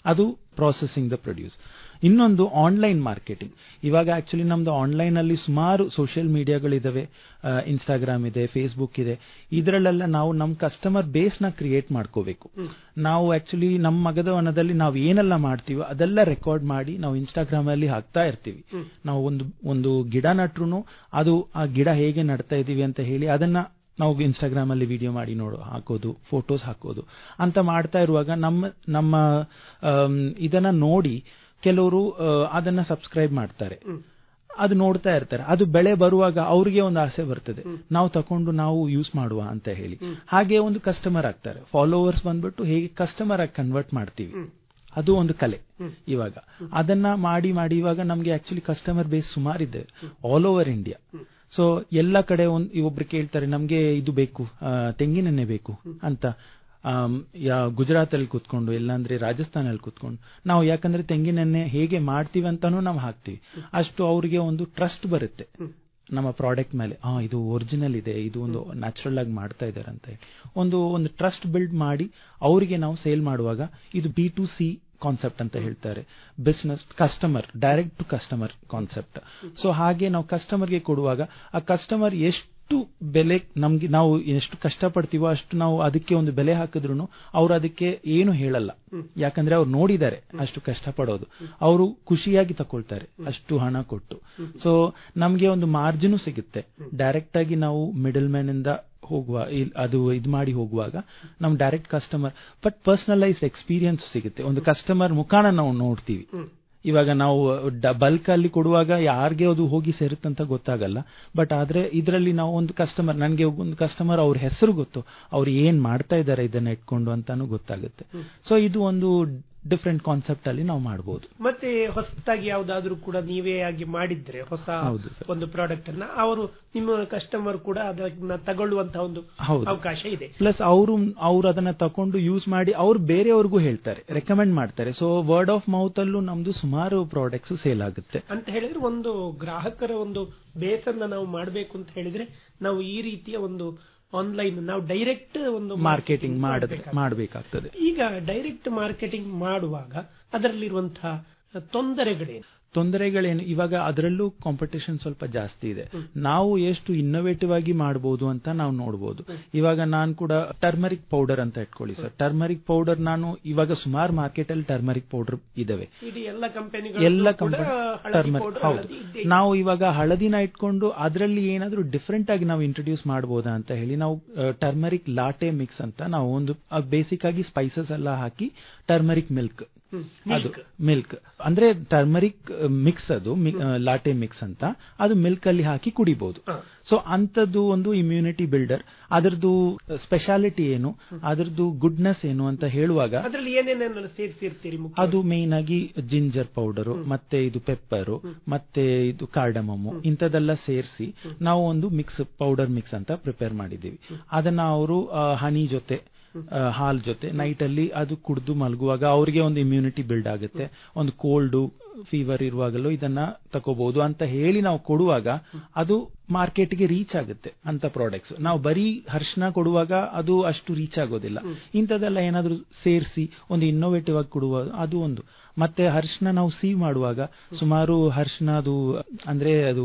ಅದು ಪ್ರಾಸೆಸಿಂಗ್ ದ ಪ್ರೊಡ್ಯೂಸ್ ಇನ್ನೊಂದು ಆನ್ಲೈನ್ ಮಾರ್ಕೆಟಿಂಗ್ ಇವಾಗ ಆಕ್ಚುಲಿ ನಮ್ದು ಆನ್ಲೈನ್ ಅಲ್ಲಿ ಸುಮಾರು ಸೋಷಿಯಲ್ ಮೀಡಿಯಾಗಳಿದಾವೆ ಇನ್ಸ್ಟಾಗ್ರಾಮ್ ಇದೆ ಫೇಸ್ಬುಕ್ ಇದೆ ಇದರಲ್ಲೆಲ್ಲ ನಾವು ನಮ್ಮ ಕಸ್ಟಮರ್ ಬೇಸ್ ನ ಕ್ರಿಯೇಟ್ ಮಾಡ್ಕೋಬೇಕು ನಾವು ಆಕ್ಚುಲಿ ನಮ್ಮ ಮಗದವನದಲ್ಲಿ ನಾವು ಏನೆಲ್ಲ ಮಾಡ್ತೀವೋ ಅದೆಲ್ಲ ರೆಕಾರ್ಡ್ ಮಾಡಿ ನಾವು ಇನ್ಸ್ಟಾಗ್ರಾಮ್ ಅಲ್ಲಿ ಹಾಕ್ತಾ ಇರ್ತೀವಿ ನಾವು ಒಂದು ಒಂದು ಗಿಡ ನಟ್ರು ಅದು ಆ ಗಿಡ ಹೇಗೆ ನಡ್ತಾ ಇದೀವಿ ಅಂತ ಹೇಳಿ ಅದನ್ನ ನಾವು ಇನ್ಸ್ಟಾಗ್ರಾಮ್ ಅಲ್ಲಿ ವಿಡಿಯೋ ಮಾಡಿ ನೋಡು ಹಾಕೋದು ಫೋಟೋಸ್ ಹಾಕೋದು ಅಂತ ಮಾಡ್ತಾ ಇರುವಾಗ ನಮ್ಮ ನಮ್ಮ ಆಮ್, ಇದನ್ನ ನೋಡಿ ಕೆಲವರು ಆ, ಅದನ್ನ ಸಬ್ಸ್ಕ್ರೈಬ್ ಮಾಡ್ತಾರೆ ಅದು ನೋಡ್ತಾ ಇರ್ತಾರೆ ಅದು ಬೆಳೆ ಬರುವಾಗ ಅವ್ರಿಗೆ ಒಂದು ಆಸೆ ಬರ್ತದೆ ನಾವು ತಕೊಂಡು ನಾವು ಯೂಸ್ ಮಾಡುವ ಅಂತ ಹೇಳಿ ಹಾಗೆ ಒಂದು ಕಸ್ಟಮರ್ ಆಗ್ತಾರೆ ಫಾಲೋವರ್ಸ್ ಬಂದ್ಬಿಟ್ಟು ಹೇಗೆ ಕಸ್ಟಮರ್ ಆಗಿ ಕನ್ವರ್ಟ್ ಮಾಡ್ತೀವಿ ಅದು ಒಂದು ಕಲೆ ಇವಾಗ ಅದನ್ನ ಮಾಡಿ ಮಾಡಿ ಇವಾಗ ನಮ್ಗೆ ಆಕ್ಚುಲಿ ಕಸ್ಟಮರ್ ಬೇಸ್ ಸುಮಾರಿದೆ ಆಲ್ ಓವರ್ ಇಂಡಿಯಾ ಸೊ ಎಲ್ಲ ಕಡೆ ಒಂದ್ ಒಬ್ರು ಕೇಳ್ತಾರೆ ನಮ್ಗೆ ಇದು ಬೇಕು ಆ, ತೆಂಗಿನೆಣ್ಣೆ ಬೇಕು ಅಂತ ಆಮ್, ಯಾ ಗುಜರಾತ್ ಅಲ್ಲಿ ಕೂತ್ಕೊಂಡು ಇಲ್ಲಾಂದ್ರೆ ರಾಜಸ್ಥಾನಲ್ಲಿ ಕೂತ್ಕೊಂಡು ನಾವು ಯಾಕಂದ್ರೆ ತೆಂಗಿನೆಣ್ಣೆ ಹೇಗೆ ಮಾಡ್ತೀವಿ ಅಂತಾನೂ ನಾವು ಹಾಕ್ತಿವಿ ಅಷ್ಟು ಅವ್ರಿಗೆ ಒಂದು ಟ್ರಸ್ಟ್ ಬರುತ್ತೆ ನಮ್ಮ ಪ್ರಾಡಕ್ಟ್ ಮೇಲೆ ಆ ಇದು ಒರಿಜಿನಲ್ ಇದೆ ಇದು ಒಂದು ನ್ಯಾಚುರಲ್ ಆಗಿ ಮಾಡ್ತಾ ಇದ್ದಾರೆ ಅಂತ ಹೇಳಿ ಒಂದು ಒಂದು ಟ್ರಸ್ಟ್ ಬಿಲ್ಡ್ ಮಾಡಿ ಅವರಿಗೆ ನಾವು ಸೇಲ್ ಮಾಡುವಾಗ ಇದು ಬಿ ಟು ಸಿ ಕಾನ್ಸೆಪ್ಟ್ ಅಂತ ಹೇಳ್ತಾರೆ business customer direct to customer concept so ಹಾಗೆ ನಾವು ಕಸ್ಟಮರ್ಗೆ ಕೊಡುವಾಗ ಆ ಕಸ್ಟಮರ್ ಎಷ್ಟು ಬೆಲೆ ನಮ್ಗೆ ನಾವು ಎಷ್ಟು ಕಷ್ಟಪಡ್ತೀವೋ ಅಷ್ಟು ನಾವು ಅದಕ್ಕೆ ಒಂದು ಬೆಲೆ ಹಾಕಿದ್ರು ಅವ್ರು ಅದಕ್ಕೆ ಏನು ಹೇಳಲ್ಲ ಯಾಕಂದ್ರೆ ಅವ್ರು ನೋಡಿದ್ದಾರೆ ಅಷ್ಟು ಕಷ್ಟಪಡೋದು ಅವರು ಖುಷಿಯಾಗಿ ತಕೊಳ್ತಾರೆ ಅಷ್ಟು ಹಣ ಕೊಟ್ಟು ಸೊ ನಮ್ಗೆ ಒಂದು ಮಾರ್ಜಿನ್ ಸಿಗುತ್ತೆ ಡೈರೆಕ್ಟ್ ಆಗಿ ನಾವು ಮಿಡಲ್ ಮ್ಯಾನ್ ಇಂದ ಹೋಗುವ ಇಲ್- ಅದು ಇದು ಮಾಡಿ ಹೋಗುವಾಗ ನಮ್ direct customer but personalised experience ಸಿಗುತ್ತೆ ಒಂದು ಕಸ್ಟಮರ್ ಮುಖಾನ ನಾವು ನೋಡ್ತೀವಿ ಇವಾಗ ನಾವು ಬಲ್ಕ್ ಅಲ್ಲಿ ಕೊಡುವಾಗ ಯಾರಿಗೆ ಅದು ಹೋಗಿ ಸೇರುತ್ತಂತ ಗೊತ್ತಾಗಲ್ಲ ಬಟ್ ಆದ್ರೆ ಇದರಲ್ಲಿ ನಾವು ಒಂದು ಕಸ್ಟಮರ್ ನನಗೆ ಒಂದು ಕಸ್ಟಮರ್ ಅವ್ರ ಹೆಸರು ಗೊತ್ತು ಅವ್ರು ಏನ್ ಮಾಡ್ತಾ ಇದ್ದಾರೆ ಇದನ್ನ ಇಟ್ಕೊಂಡು ಅಂತಾನು ಗೊತ್ತಾಗುತ್ತೆ ಸೊ ಇದು ಒಂದು ಡಿಫ್ರೆಂಟ್ ಕಾನ್ಸೆಪ್ಟ್ ಅಲ್ಲಿ ನಾವು ಮಾಡಬಹುದು ಮತ್ತೆ ಹೊಸದಾಗಿ ಯಾವ್ದಾದ್ರು ಕೂಡ ನೀವೇ ಆಗಿ ಮಾಡಿದ್ರೆ ಹೊಸ ಹೌದು ಸರ್. ಒಂದು ಪ್ರಾಡಕ್ಟ್ ಅನ್ನ ಅವರು ನಿಮ್ಮ ಕಸ್ಟಮರ್ ಕೂಡ ಅದನ್ನ ತಗೊಳ್ಳುವಂತಹ ಒಂದು ಹೌದು. ಅವಕಾಶ ಇದೆ ಪ್ಲಸ್ ಅವರು ಅವ್ರು ಅದನ್ನ ತಕೊಂಡು ಯೂಸ್ ಮಾಡಿ ಅವ್ರು ಬೇರೆಯವ್ರಿಗೂ ಹೇಳ್ತಾರೆ ರೆಕಮೆಂಡ್ ಮಾಡ್ತಾರೆ ಸೊ ವರ್ಡ್ ಆಫ್ ಮೌತ್ ಅಲ್ಲೂ ನಮ್ದು ಸುಮಾರು ಪ್ರಾಡಕ್ಟ್ಸ್ ಸೇಲ್ ಆಗುತ್ತೆ ಅಂತ ಹೇಳಿದ್ರೆ ಒಂದು ಗ್ರಾಹಕರ ಒಂದು ಬೇಸನ್ನ ನಾವು ಮಾಡಬೇಕು ಅಂತ ಹೇಳಿದ್ರೆ ನಾವು ಈ ರೀತಿಯ ಒಂದು ಆನ್ಲೈನ್ ನಾವು ಡೈರೆಕ್ಟ್ ಒಂದು ಮಾರ್ಕೆಟಿಂಗ್ ಮಾಡಿದ್ರೆ ಮಾಡ್ಬೇಕಾಗ್ತದೆ. ಮಾಡಬೇಕಾಗ್ತದೆ ಈಗ ಡೈರೆಕ್ಟ್ ಮಾರ್ಕೆಟಿಂಗ್ ಮಾಡುವಾಗ ಅದರಲ್ಲಿರುವಂತಹ ತೊಂದರೆಗಳೇನು ತೊಂದರೆಗಳೇನು ಇವಾಗ ಅದರಲ್ಲೂ ಕಾಂಪಿಟೇಷನ್ ಸ್ವಲ್ಪ ಜಾಸ್ತಿ ಇದೆ ನಾವು ಎಷ್ಟು ಇನ್ನೋವೇಟಿವ್ ಆಗಿ ಮಾಡಬಹುದು ಅಂತ ನಾವು ನೋಡಬಹುದು ಇವಾಗ ನಾನು ಕೂಡ ಟರ್ಮರಿಕ್ ಪೌಡರ್ ಅಂತ ಇಟ್ಕೊಳ್ಳಿ ಸರ್ ಟರ್ಮರಿಕ್ ಪೌಡರ್ ನಾನು ಇವಾಗ ಸುಮಾರು ಮಾರ್ಕೆಟ್ ಅಲ್ಲಿ ಟರ್ಮರಿಕ್ ಪೌಡರ್ ಇದಾವೆ ಇಡೀ ಎಲ್ಲ ಕಂಪನಿಗಳು ಎಲ್ಲ ಕೂಡ ಕಂಪನಿ ಹಳದಿ ಟರ್ಮರಿಕ್ powder, ಹೌದು ಹಳದಿ ಇದ್ದೇ ನಾವು ಇವಾಗ ಹಳದಿನ ಇಟ್ಕೊಂಡು ಅದರಲ್ಲಿ ಏನಾದ್ರೂ ಡಿಫ್ರೆಂಟ್ ಆಗಿ ನಾವು ಇಂಟ್ರೊಡ್ಯೂಸ್ ಮಾಡಬಹುದಾ ಅಂತ ಹೇಳಿ ನಾವು ಟರ್ಮರಿಕ್ ಲಾಟೆ ಮಿಕ್ಸ್ ಅಂತ ನಾವು ಒಂದು ಬೇಸಿಕ್ ಆಗಿ ಸ್ಪೈಸಸ್ ಎಲ್ಲ ಹಾಕಿ ಟರ್ಮರಿಕ್ ಮಿಲ್ಕ್ ಅದು ಮಿಲ್ಕ್ ಅಂದ್ರೆ ಟರ್ಮರಿಕ್ ಮಿಕ್ಸ್ ಅದು ಲಾಟೆ ಮಿಕ್ಸ್ ಅಂತ ಅದು ಮಿಲ್ಕ್ ಅಲ್ಲಿ ಹಾಕಿ ಕುಡಿಬಹುದು ಸೊ ಅಂತದ್ದು ಒಂದು ಇಮ್ಯುನಿಟಿ ಬಿಲ್ಡರ್ ಅದರದ್ದು ಸ್ಪೆಷಾಲಿಟಿ ಏನು ಅದರದ್ದು ಗುಡ್ನೆಸ್ ಏನು ಅಂತ ಹೇಳುವಾಗ ಅದರಲ್ಲಿ ಏನೇನೆಲ್ಲ ಸೇರಿಸಿರ್ತೀರಿ ಮುಖ್ಯ ಅದು ಮೇನ್ ಆಗಿ ಜಿಂಜರ್ ಪೌಡರು ಮತ್ತೆ ಇದು ಪೆಪ್ಪರು ಮತ್ತೆ ಇದು ಕಾರ್ಡಮಮ್ಮು ಇಂಥದೆಲ್ಲ ಸೇರಿಸಿ ನಾವು ಒಂದು ಮಿಕ್ಸ್ ಪೌಡರ್ ಮಿಕ್ಸ್ ಅಂತ ಪ್ರಿಪೇರ್ ಮಾಡಿದ್ದೀವಿ ಅದನ್ನ ಅವರು ಹನಿ ಜೊತೆ ಆ, ಹಾಲ್ ಜೊತೆ ನೈಟ್ ಅಲ್ಲಿ ಅದು ಕುಡಿದು ಮಲಗುವಾಗ ಅವ್ರಿಗೆ ಒಂದು ಇಮ್ಯುನಿಟಿ ಬಿಲ್ಡ್ ಆಗುತ್ತೆ ಒಂದು ಕೋಲ್ಡು ಫೀವರ್ ಇರುವಾಗಲೂ ಇದನ್ನ ತಗೋಬಹುದು ಅಂತ ಹೇಳಿ ನಾವು ಕೊಡುವಾಗ ಅದು ಮಾರ್ಕೆಟ್ಗೆ ರೀಚ್ ಆಗುತ್ತೆ ಅಂತ ಪ್ರಾಡಕ್ಟ್ಸ್ ನಾವು ಬರೀ ಹರ್ಷಣ ಕೊಡುವಾಗ ಅದು ಅಷ್ಟು ರೀಚ್ ಆಗೋದಿಲ್ಲ ಇಂಥದ್ದೆಲ್ಲ ಏನಾದ್ರೂ ಸೇರಿಸಿ ಒಂದು ಇನ್ನೋವೇಟಿವ್ ಆಗಿ ಕೊಡುವ ಅದು ಒಂದು ಮತ್ತೆ ಹರ್ಷಣ ನಾವು ಸೀವ್ ಮಾಡುವಾಗ ಸುಮಾರು ಹರ್ಷಣ ಅದು ಅಂದ್ರೆ ಅದು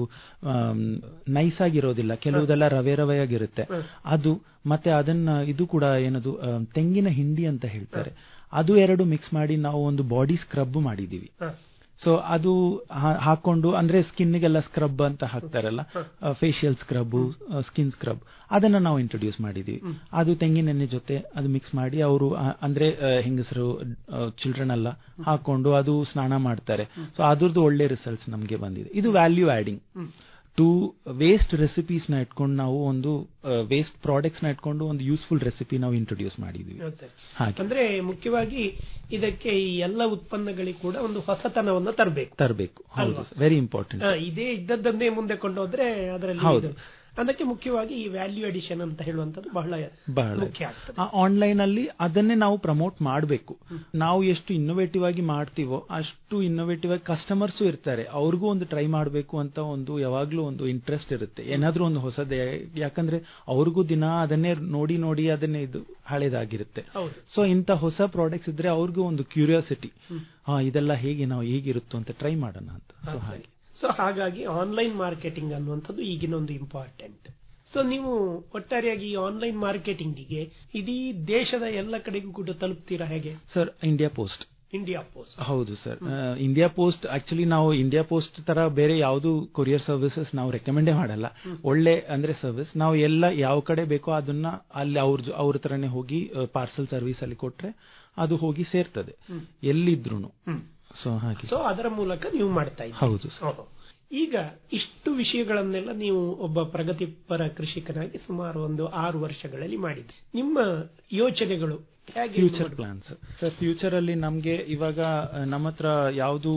ನೈಸ್ ಆಗಿರೋದಿಲ್ಲ ಕೆಲವುದೆಲ್ಲ ರವೆ ರವೆ ಆಗಿರುತ್ತೆ ಅದು ಮತ್ತೆ ಅದನ್ನ ಇದು ಕೂಡ ಏನದು ಆ, ತೆಂಗಿನ ಹಿಂಡಿ ಅಂತ ಹೇಳ್ತಾರೆ ಅದು ಎರಡು ಮಿಕ್ಸ್ ಮಾಡಿ ನಾವು ಒಂದು ಬಾಡಿ ಸ್ಕ್ರಬ್ ಮಾಡಿದೀವಿ ಸೊ ಅದು ಹಾ- ಹಾಕೊಂಡು ಅಂದ್ರೆ ಸ್ಕಿನ್ಗೆಲ್ಲ ಸ್ಕ್ರಬ್ ಅಂತ ಹಾಕ್ತಾರಲ್ಲ ಫೇಶಿಯಲ್ ಸ್ಕ್ರಬ್ ಸ್ಕಿನ್ ಸ್ಕ್ರಬ್ ಅದನ್ನ ನಾವು ಇಂಟ್ರೊಡ್ಯೂಸ್ ಮಾಡಿದೀವಿ ಅದು ತೆಂಗಿನೆಣ್ಣೆ ಜೊತೆ ಅದು ಮಿಕ್ಸ್ ಮಾಡಿ ಅವರು ಅಂದ್ರೆ ಆ, ಹೆಂಗಸರು ಚಿಲ್ಡ್ರನ್ ಎಲ್ಲ ಹಾಕೊಂಡು ಅದು ಸ್ನಾನ ಮಾಡ್ತಾರೆ ಸೊ ಅದ್ರದ್ದು ಒಳ್ಳೆ ರಿಸಲ್ಟ್ಸ್ ನಮಗೆ ಬಂದಿದೆ ಇದು value adding to waste recipes ನ ಇಟ್ಕೊಂಡು ನಾವು ಒಂದು ವೇಸ್ಟ್ ಪ್ರಾಡಕ್ಟ್ಸ್ ನ ಇಟ್ಕೊಂಡು ಒಂದು ಯೂಸ್ಫುಲ್ ರೆಸಿಪಿ ನಾವು ಇಂಟ್ರೊಡ್ಯೂಸ್ ಮಾಡಿದೀವಿ ಹೌದು ಸರ್. ಹಾಗೆ ಅಂದ್ರೆ ಮುಖ್ಯವಾಗಿ ಇದಕ್ಕೆ ಈ ಎಲ್ಲ ಉತ್ಪನ್ನಗಳಿಗೆ ಕೂಡ ಒಂದು ಹೊಸತನವನ್ನು ತರಬೇಕು ತರಬೇಕು ಹೌದು ವೆರಿ ಇಂಪಾರ್ಟೆಂಟ್ ಇದೇ ಇದ್ದದ್ದನ್ನೇ ಮುಂದೆ ಕೊಂಡೋದ್ರೆ ಅದರಲ್ಲಿ ಹೌದು. ಇದು. ಅದಕ್ಕೆ ಮುಖ್ಯವಾಗಿ ಈ ವ್ಯಾಲ್ಯೂ ಅಡಿಷನ್ ಅಂತ ಹೇಳುವಂತದ್ದು ಬಹಳ ಬಹಳ ಮುಖ್ಯ ಆಗ್ತದೆ ಆನ್ಲೈನ್ ಅಲ್ಲಿ ಅದನ್ನೇ ನಾವು ಪ್ರಮೋಟ್ ಮಾಡಬೇಕು ನಾವು ಎಷ್ಟು ಇನ್ನೋವೇಟಿವ್ ಆಗಿ ಮಾಡ್ತೀವೋ ಅಷ್ಟು ಇನ್ನೋವೇಟಿವ್ ಆಗಿ ಕಸ್ಟಮರ್ಸ್ ಇರ್ತಾರೆ ಅವ್ರಿಗೂ ಒಂದು ಟ್ರೈ ಮಾಡಬೇಕು ಅಂತ ಒಂದು ಯಾವಾಗ್ಲೂ ಒಂದು ಇಂಟ್ರೆಸ್ಟ್ ಇರುತ್ತೆ ಏನಾದ್ರೂ ಒಂದು ಹೊಸದೇ ಯಾಕಂದ್ರೆ ಅವ್ರಿಗೂ ದಿನ ಅದನ್ನೇ ನೋಡಿ ನೋಡಿ ಅದನ್ನೇ ಇದು ಹಳೇದಾಗಿರುತ್ತೆ ಹೌದು ಸೊ ಇಂಥ ಹೊಸ ಪ್ರಾಡಕ್ಟ್ಸ್ ಇದ್ರೆ ಅವ್ರಿಗೂ ಒಂದು ಕ್ಯೂರಿಯಾಸಿಟಿ ಹಾ ಇದೆಲ್ಲ ಹೇಗೆ ನಾವು ಹೇಗಿರುತ್ತೋ ಅಂತ ಟ್ರೈ ಮಾಡೋಣ ಅಂತ ಸೊ ಹಾಗೆ ಸೊ ಹಾಗಾಗಿ ಆನ್ಲೈನ್ ಮಾರ್ಕೆಟಿಂಗ್ ಅನ್ನುವಂಥದ್ದು ಈಗಿನ ಒಂದು ಇಂಪಾರ್ಟೆಂಟ್ ಸೊ ನೀವು ಒಟ್ಟಾರೆಯಾಗಿ ಈ ಆನ್ಲೈನ್ ಮಾರ್ಕೆಟಿಂಗಿಗೆ ಇಡೀ ದೇಶದ ಎಲ್ಲ ಕಡೆಗೂ ಕೂಡ ತಲುಪ್ತೀರಾ ಹೇಗೆ sir India post India post ಹೌದು ಸರ್ ಇಂಡಿಯಾ ಪೋಸ್ಟ್ ಆಕ್ಚುಲಿ ನಾವು ಇಂಡಿಯಾ ಪೋಸ್ಟ್ ತರ ಬೇರೆ ಯಾವುದು ಕೊರಿಯರ್ ಸರ್ವಿಸಸ್ ನಾವು ರೆಕಮೆಂಡೇ ಮಾಡಲ್ಲ ಒಳ್ಳೆ ಅಂದ್ರೆ ಸರ್ವಿಸ್ ನಾವು ಎಲ್ಲ ಯಾವ ಕಡೆ ಬೇಕೋ ಅದನ್ನ ಅಲ್ಲಿ ಅವ್ರ ಅವ್ರ ತರನೇ ಹೋಗಿ ಪಾರ್ಸಲ್ ಸರ್ವಿಸ್ ಅಲ್ಲಿ ಕೊಟ್ರೆ ಅದು ಹೋಗಿ ಸೇರ್ತದೆ ಎಲ್ಲಿದ್ರು ಸೊ ಹಾಗೆ ಸೊ ಅದರ ಮೂಲಕ ನೀವು ಮಾಡ್ತಾ ಇದ್ದೀರಿ ಹೌದು ಸರ್ ಓಹೋ. ಈಗ ಇಷ್ಟು ವಿಷಯಗಳನ್ನೆಲ್ಲ ನೀವು ಒಬ್ಬ ಪ್ರಗತಿಪರ ಕೃಷಿಕನಾಗಿ ಸುಮಾರು ಒಂದು ಆರು ವರ್ಷಗಳಲ್ಲಿ ಮಾಡಿದ್ರಿ ನಿಮ್ಮ ಯೋಚನೆಗಳು ಹೇಗೆ ಫ್ಯೂಚರ್ ಮಾಡ್ಬೇಕು? ಪ್ಲಾನ್ಸ್ ಸರ್ ಫ್ಯೂಚರ್ ಅಲ್ಲಿ ನಮ್ಗೆ ಇವಾಗ ಆ, ನಮ್ಮ ಹತ್ರ ಯಾವುದು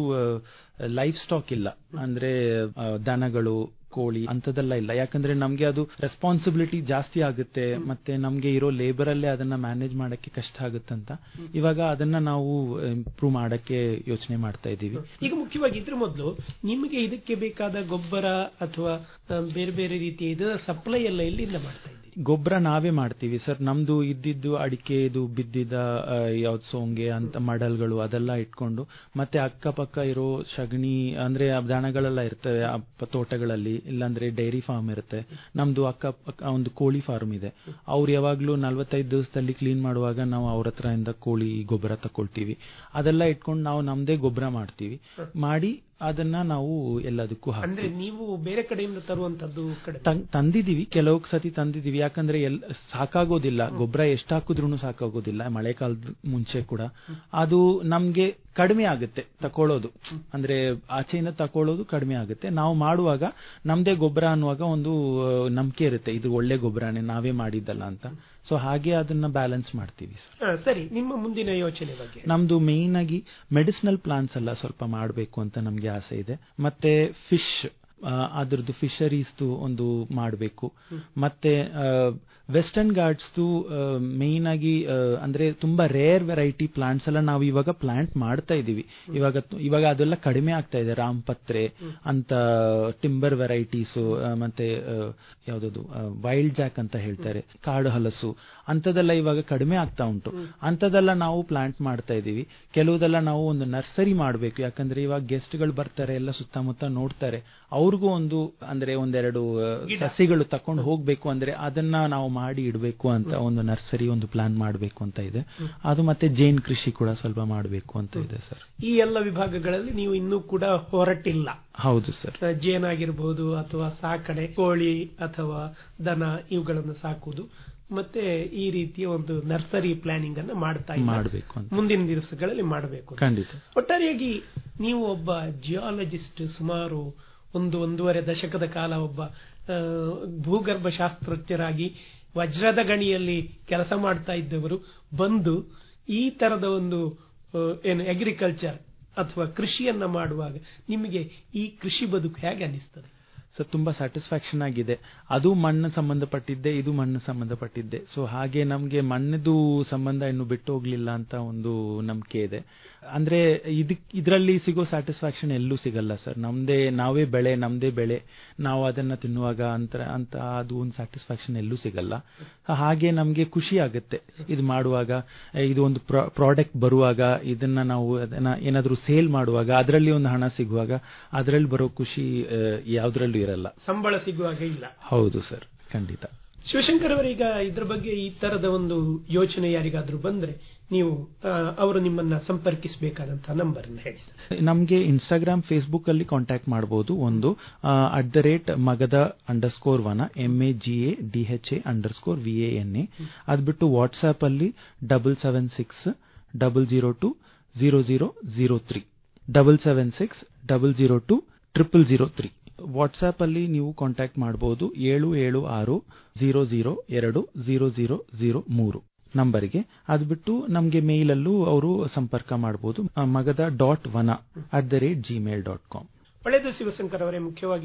ಲೈಫ್ ಸ್ಟಾಕ್ ಇಲ್ಲ ಅಂದ್ರೆ ಆ, ದನಗಳು ಕೋಳಿ ಅಂತದೆಲ್ಲ ಇಲ್ಲ ಯಾಕಂದ್ರೆ ನಮ್ಗೆ ಅದು ರೆಸ್ಪಾನ್ಸಿಬಿಲಿಟಿ ಜಾಸ್ತಿ ಆಗುತ್ತೆ ಮತ್ತೆ ನಮ್ಗೆ ಇರೋ ಲೇಬರ್ ಅಲ್ಲೇ ಅದನ್ನ ಮ್ಯಾನೇಜ್ ಮಾಡಕ್ಕೆ ಕಷ್ಟ ಆಗುತ್ತಂತ ಇವಾಗ ಅದನ್ನ ನಾವು ಇಂಪ್ರೂವ್ ಮಾಡಕ್ಕೆ ಯೋಚನೆ ಮಾಡ್ತಾ ಇದ್ದೀವಿ ಈಗ ಮುಖ್ಯವಾಗಿ ಇದ್ರ ಮೊದಲು ನಿಮಗೆ ಇದಕ್ಕೆ ಬೇಕಾದ ಗೊಬ್ಬರ ಅಥವಾ ಆ, ಬೇರೆ ಬೇರೆ ರೀತಿಯ ಇದರ ಸಪ್ಲೈ ಎಲ್ಲ ಎಲ್ಲಿಂದ ಮಾಡ್ತಾ ಇದ್ದೀರಿ ಗೊಬ್ಬರ ನಾವೇ ಮಾಡ್ತೀವಿ ಸರ್ ನಮ್ದು ಇದ್ದಿದ್ದು ಅಡಿಕೆ ಇದು ಬಿದ್ದಿದ್ದ ಆ, ಯಾವ್ದು ಸೋಂಗೆ ಅಂತ ಮಡಲ್ಗಳು ಅದೆಲ್ಲ ಇಟ್ಕೊಂಡು ಮತ್ತೆ ಅಕ್ಕಪಕ್ಕ ಇರೋ ಸಗಣಿ ಅಂದ್ರೆ ಆ ದನಗಳೆಲ್ಲ ಇರ್ತವೆ ಆ ಪ- ತೋಟಗಳಲ್ಲಿ ಇಲ್ಲಾಂದ್ರೆ ಡೈರಿ ಫಾರ್ಮ್ ಇರುತ್ತೆ ನಮ್ದು ಅಕ್ಕ ಪಕ್ಕ ಒಂದು ಕೋಳಿ ಫಾರ್ಮ್ ಇದೆ ಅವ್ರು ಯಾವಾಗ್ಲೂ ನಲ್ವತ್ತೈದು ದಿವಸದಲ್ಲಿ ಕ್ಲೀನ್ ಮಾಡುವಾಗ ನಾವು ಅವ್ರ ಹತ್ರ ಇಂದ ಕೋಳಿ ಗೊಬ್ಬರ ತಕೊಳ್ತೀವಿ ಅದೆಲ್ಲ ಇಟ್ಕೊಂಡು ನಾವು ನಮ್ದೇ ಗೊಬ್ಬರ ಮಾಡ್ತೀವಿ ಮಾಡಿ ಅದನ್ನ ನಾವು ಎಲ್ಲದಕ್ಕೂ ಹಾಕ್ತೀವಿ ಅಂದ್ರೆ ನೀವು ಬೇರೆ ಕಡೆಯಿಂದ ತರುವಂತದ್ದು ಕಡಿಮೆ ತಂ- ತಂದಿದೀವಿ ಕೆಲವು ಸತಿ ತಂದಿದೀವಿ ಯಾಕಂದ್ರೆ ಎಲ್ ಸಾಕಾಗೋದಿಲ್ಲ ಗೊಬ್ಬರ ಎಷ್ಟು ಹಾಕಿದ್ರು ಸಾಕಾಗೋದಿಲ್ಲ ಮಳೆಗಾಲದ ಮುಂಚೆ ಕೂಡ ಅದು ನಮ್ಗೆ ಕಡಿಮೆ ಆಗುತ್ತೆ ತಕೊಳ್ಳೋದು ಅಂದ್ರೆ ಆಚೆಯಿಂದ ತಕೊಳ್ಳೋದು ಕಡಿಮೆ ಆಗುತ್ತೆ ನಾವು ಮಾಡುವಾಗ ನಮ್ದೇ ಗೊಬ್ಬರ ಅನ್ನುವಾಗ ಒಂದು ಆ, ನಂಬಿಕೆ ಇರುತ್ತೆ ಇದು ಒಳ್ಳೆ ಗೊಬ್ಬರನೇ ನಾವೇ ಮಾಡಿದ್ದಲ್ಲ ಅಂತ ಸೊ ಹಾಗೆ ಅದನ್ನ ಬ್ಯಾಲೆನ್ಸ್ ಮಾಡ್ತೀವಿ ಸರ್ ಹಾ, ಸರಿ ನಿಮ್ಮ ಮುಂದಿನ ಯೋಚನೆ ಬಗ್ಗೆ ನಮ್ದು ಮೇನ್ ಆಗಿ ಮೆಡಿಸಿನಲ್ ಪ್ಲಾಂಟ್ಸ್ ಎಲ್ಲ ಸ್ವಲ್ಪ ಮಾಡಬೇಕು ಅಂತ ನಮ್ಗೆ ಆಸೆ ಇದೆ ಮತ್ತೆ ಫಿಶ್ ಅದ್ರದ್ದು ಫಿಶರೀಸ್ದು ಒಂದು ಮಾಡಬೇಕು ಮತ್ತೆ ವೆಸ್ಟರ್ನ್ ಗಾರ್ಡ್ಸ್ದು ಮೇನ್ ಆಗಿ ಆ, ಅಂದ್ರೆ ತುಂಬಾ ರೇರ್ ವೆರೈಟಿ ಪ್ಲಾಂಟ್ಸ್ ಎಲ್ಲ ನಾವು ಇವಾಗ ಪ್ಲಾಂಟ್ ಮಾಡ್ತಾ ಇದೀವಿ ಇವಾಗ ತು- ಇವಾಗ ಅದೆಲ್ಲ ಕಡಿಮೆ ಆಗ್ತಾ ಇದೆ ರಾಮಪತ್ರೆ ಅಂತ ಟಿಂಬರ್ ವೆರೈಟೀಸ್ ಮತ್ತೆ ಆ, ಯಾವ್ದದು ವೈಲ್ಡ್ ಜಾಕ್ ಅಂತ ಹೇಳ್ತಾರೆ ಕಾಡು ಹಲಸು ಅಂತದೆಲ್ಲ ಇವಾಗ ಕಡಿಮೆ ಆಗ್ತಾ ಉಂಟು ಅಂತದೆಲ್ಲ ನಾವು ಪ್ಲಾಂಟ್ ಮಾಡ್ತಾ ಇದೀವಿ ಕೆಲವುದೆಲ್ಲ ನಾವು ಒಂದು ನರ್ಸರಿ ಮಾಡಬೇಕು ಯಾಕಂದ್ರೆ ಇವಾಗ ಗೆಸ್ಟ್ಗಳು ಬರ್ತಾರೆ ಎಲ್ಲ ಸುತ್ತಮುತ್ತ ನೋಡ್ತಾರೆ ಅವ್ರಿಗೂ ಒಂದು ಅಂದ್ರೆ ಒಂದೆರಡು ಆ, ಸಸಿಗಳು ತಕೊಂಡು ಹೋಗ್ಬೇಕು ಅಂದ್ರೆ ಅದನ್ನ ನಾವು ಮಾಡಿ ಇಡಬೇಕು ಅಂತ ಒಂದು ನರ್ಸರಿ ಒಂದು ಪ್ಲಾನ್ ಮಾಡಬೇಕು ಅಂತ ಇದೆ ಅದು ಮತ್ತೆ ಜೇನ್ ಕೃಷಿ ಕೂಡ ಸ್ವಲ್ಪ ಮಾಡಬೇಕು ಅಂತ ಇದೆ ಸರ್ ಈ ಎಲ್ಲ ವಿಭಾಗಗಳಲ್ಲಿ ನೀವು ಇನ್ನೂ ಕೂಡ ಹೊರಟಿಲ್ಲ ಹೌದು ಸರ್ ಆ, ಜೇನಾಗಿರ್ಬೋದು ಅಥವಾ ಸಾಕಣೆ ಕೋಳಿ ಅಥವಾ ದನ ಇವುಗಳನ್ನು ಸಾಕುವುದು ಮತ್ತೆ ಈ ರೀತಿಯ ಒಂದು ನರ್ಸರಿ ಪ್ಲಾನಿಂಗ್ ಅನ್ನ ಮಾಡ್ತಾ ಇಲ್ಲ. ಮಾಡ್ಬೇಕು ಅಂತ. ಮುಂದಿನ ದಿವಸಗಳಲ್ಲಿ ಮಾಡಬೇಕು ಅಂತ. ಖಂಡಿತ ಒಟ್ಟಾರೆಯಾಗಿ ನೀವು ಒಬ್ಬ ಜಿಯಾಲಜಿಸ್ಟ್ ಸುಮಾರು ಒಂದು ಒಂದೂವರೆ ದಶಕದ ಕಾಲ ಒಬ್ಬ ಆ, ಭೂಗರ್ಭ ಶಾಸ್ತ್ರಜ್ಞರಾಗಿ ವಜ್ರದ ಗಣಿಯಲ್ಲಿ ಕೆಲಸ ಮಾಡ್ತಾ ಇದ್ದವರು ಬಂದು ಈ ತರದ ಒಂದು ಆ, ಏನು ಅಗ್ರಿಕಲ್ಚರ್ ಅಥವಾ ಕೃಷಿಯನ್ನ ಮಾಡುವಾಗ ನಿಮಗೆ ಈ ಕೃಷಿ ಬದುಕು ಹೇಗೆ ಅನಿಸ್ತದೆ ಸೊ ತುಂಬಾ ಸ್ಯಾಟಿಸ್ಫ್ಯಾಕ್ಷನ್ ಆಗಿದೆ ಅದು ಮಣ್ಣು ಸಂಬಂಧಪಟ್ಟಿದ್ದೆ ಇದು ಮಣ್ಣು ಸಂಬಂಧಪಟ್ಟಿದ್ದೆ ಸೊ ಹಾಗೆ ನಮ್ಗೆ ಮಣ್ಣದು ಸಂಬಂಧ ಇನ್ನು ಬಿಟ್ಟು ಹೋಗ್ಲಿಲ್ಲ ಅಂತ ಒಂದು ನಂಬಿಕೆ ಇದೆ ಅಂದ್ರೆ ಇದಕ್ ಇದರಲ್ಲಿ ಸಿಗೋ ಸ್ಯಾಟಿಸ್ಫ್ಯಾಕ್ಷನ್ ಎಲ್ಲೂ ಸಿಗಲ್ಲ ಸರ್ ನಮ್ದೇ ನಾವೇ ಬೆಳೆ ನಮ್ದೇ ಬೆಳೆ ನಾವು ಅದನ್ನ ತಿನ್ನುವಾಗ ಅಂತ ಅಂತ ಅದು ಒಂದು ಸ್ಯಾಟಿಸ್ಫ್ಯಾಕ್ಷನ್ ಎಲ್ಲೂ ಸಿಗಲ್ಲ ಹಾಗೆ ನಮ್ಗೆ ಖುಷಿ ಆಗುತ್ತೆ ಇದು ಮಾಡುವಾಗ ಇದು ಒಂದು ಪ್ರಾಡಕ್ಟ್ ಬರುವಾಗ ಇದನ್ನ ನಾವು ಅದನ್ನ ಏನಾದ್ರೂ ಸೇಲ್ ಮಾಡುವಾಗ ಅದರಲ್ಲಿ ಒಂದು ಹಣ ಸಿಗುವಾಗ ಅದರಲ್ಲಿ ಬರೋ ಖುಷಿ ಯಾವ್ದ್ರಲ್ಲೂ ಇರಲ್ಲ ಸಂಬಳ ಸಿಗುವಾಗ ಇಲ್ಲ ಹೌದು ಸರ್ ಖಂಡಿತ ಶಿವಶಂಕರ್ ಅವರೀಗ ಇದ್ರ ಬಗ್ಗೆ ಈ ತರದ ಒಂದು ಯೋಚನೆ ಯಾರಿಗಾದ್ರೂ ಬಂದ್ರೆ ನೀವು ಆ, ಅವರು ನಿಮ್ಮನ್ನ ಸಂಪರ್ಕಿಸಬೇಕಾದಂತಹ ನಂಬರ್ ಹೇಳಿ ಸರ್ ನಮ್ಗೆ ಇನ್ಸ್ಟಾಗ್ರಾಮ್ ಫೇಸ್ಬುಕ್ ಅಲ್ಲಿ ಕಾಂಟ್ಯಾಕ್ಟ್ ಮಾಡಬಹುದು ಒಂದು at the rate Magadha underscore Vana M A G A D H A underscore V A N A ಅದ್ಬಿಟ್ಟು ವಾಟ್ಸ್ಆಪ್ ಅಲ್ಲಿ double seven six double zero two zero zero zero three double seven six double zero two triple zero three WhatsApp ಅಲ್ಲಿ ನೀವು contact ಮಾಡಬಹುದು ಏಳು ಏಳು ಆರು zero zero ಎರಡು zero zero zero ಮೂರು ನಂಬರ್ಗೆ ಅದು ಬಿಟ್ಟು ನಮಗೆ ಮೇಲ್ ಅಲ್ಲೂ ಅವರು ಸಂಪರ್ಕ ಮಾಡಬಹುದು Magadha dot Vana at the rate Gmail dot com ಒಳ್ಳೆಯದು ಶಿವಶಂಕರ್ ಅವರೇ ಮುಖ್ಯವಾಗಿ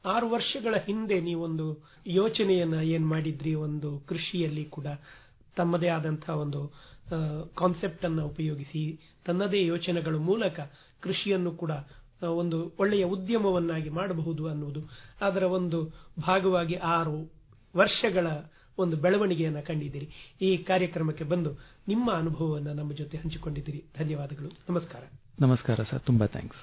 ಆರು ವರ್ಷಗಳ ಹಿಂದೆ ನೀವೊಂದು ಯೋಚನೆಯನ್ನ ಏನ್ ಮಾಡಿದ್ರಿ ಒಂದು ಕೃಷಿಯಲ್ಲಿ ಕೂಡ ತಮ್ಮದೇ ಆದಂತಹ ಒಂದು ಕಾನ್ಸೆಪ್ಟ್ ಅನ್ನ ಉಪಯೋಗಿಸಿ ತನ್ನದೇ ಯೋಚನೆಗಳ ಮೂಲಕ ಕೃಷಿಯನ್ನು ಕೂಡ ಆ, ಒಂದು ಒಳ್ಳೆಯ ಉದ್ಯಮವನ್ನಾಗಿ ಮಾಡಬಹುದು ಅನ್ನುವುದು ಅದರ ಒಂದು ಭಾಗವಾಗಿ ಆರು ವರ್ಷಗಳ ಒಂದು ಬೆಳವಣಿಗೆಯನ್ನ ಕಂಡಿದ್ದೀರಿ ಈ ಕಾರ್ಯಕ್ರಮಕ್ಕೆ ಬಂದು ನಿಮ್ಮ ಅನುಭವವನ್ನು ನಮ್ಮ ಜೊತೆ ಹಂಚಿಕೊಂಡಿದ್ದೀರಿ ಧನ್ಯವಾದಗಳು ನಮಸ್ಕಾರ ನಮಸ್ಕಾರ ಸರ್ ತುಂಬಾ ಥ್ಯಾಂಕ್ಸ್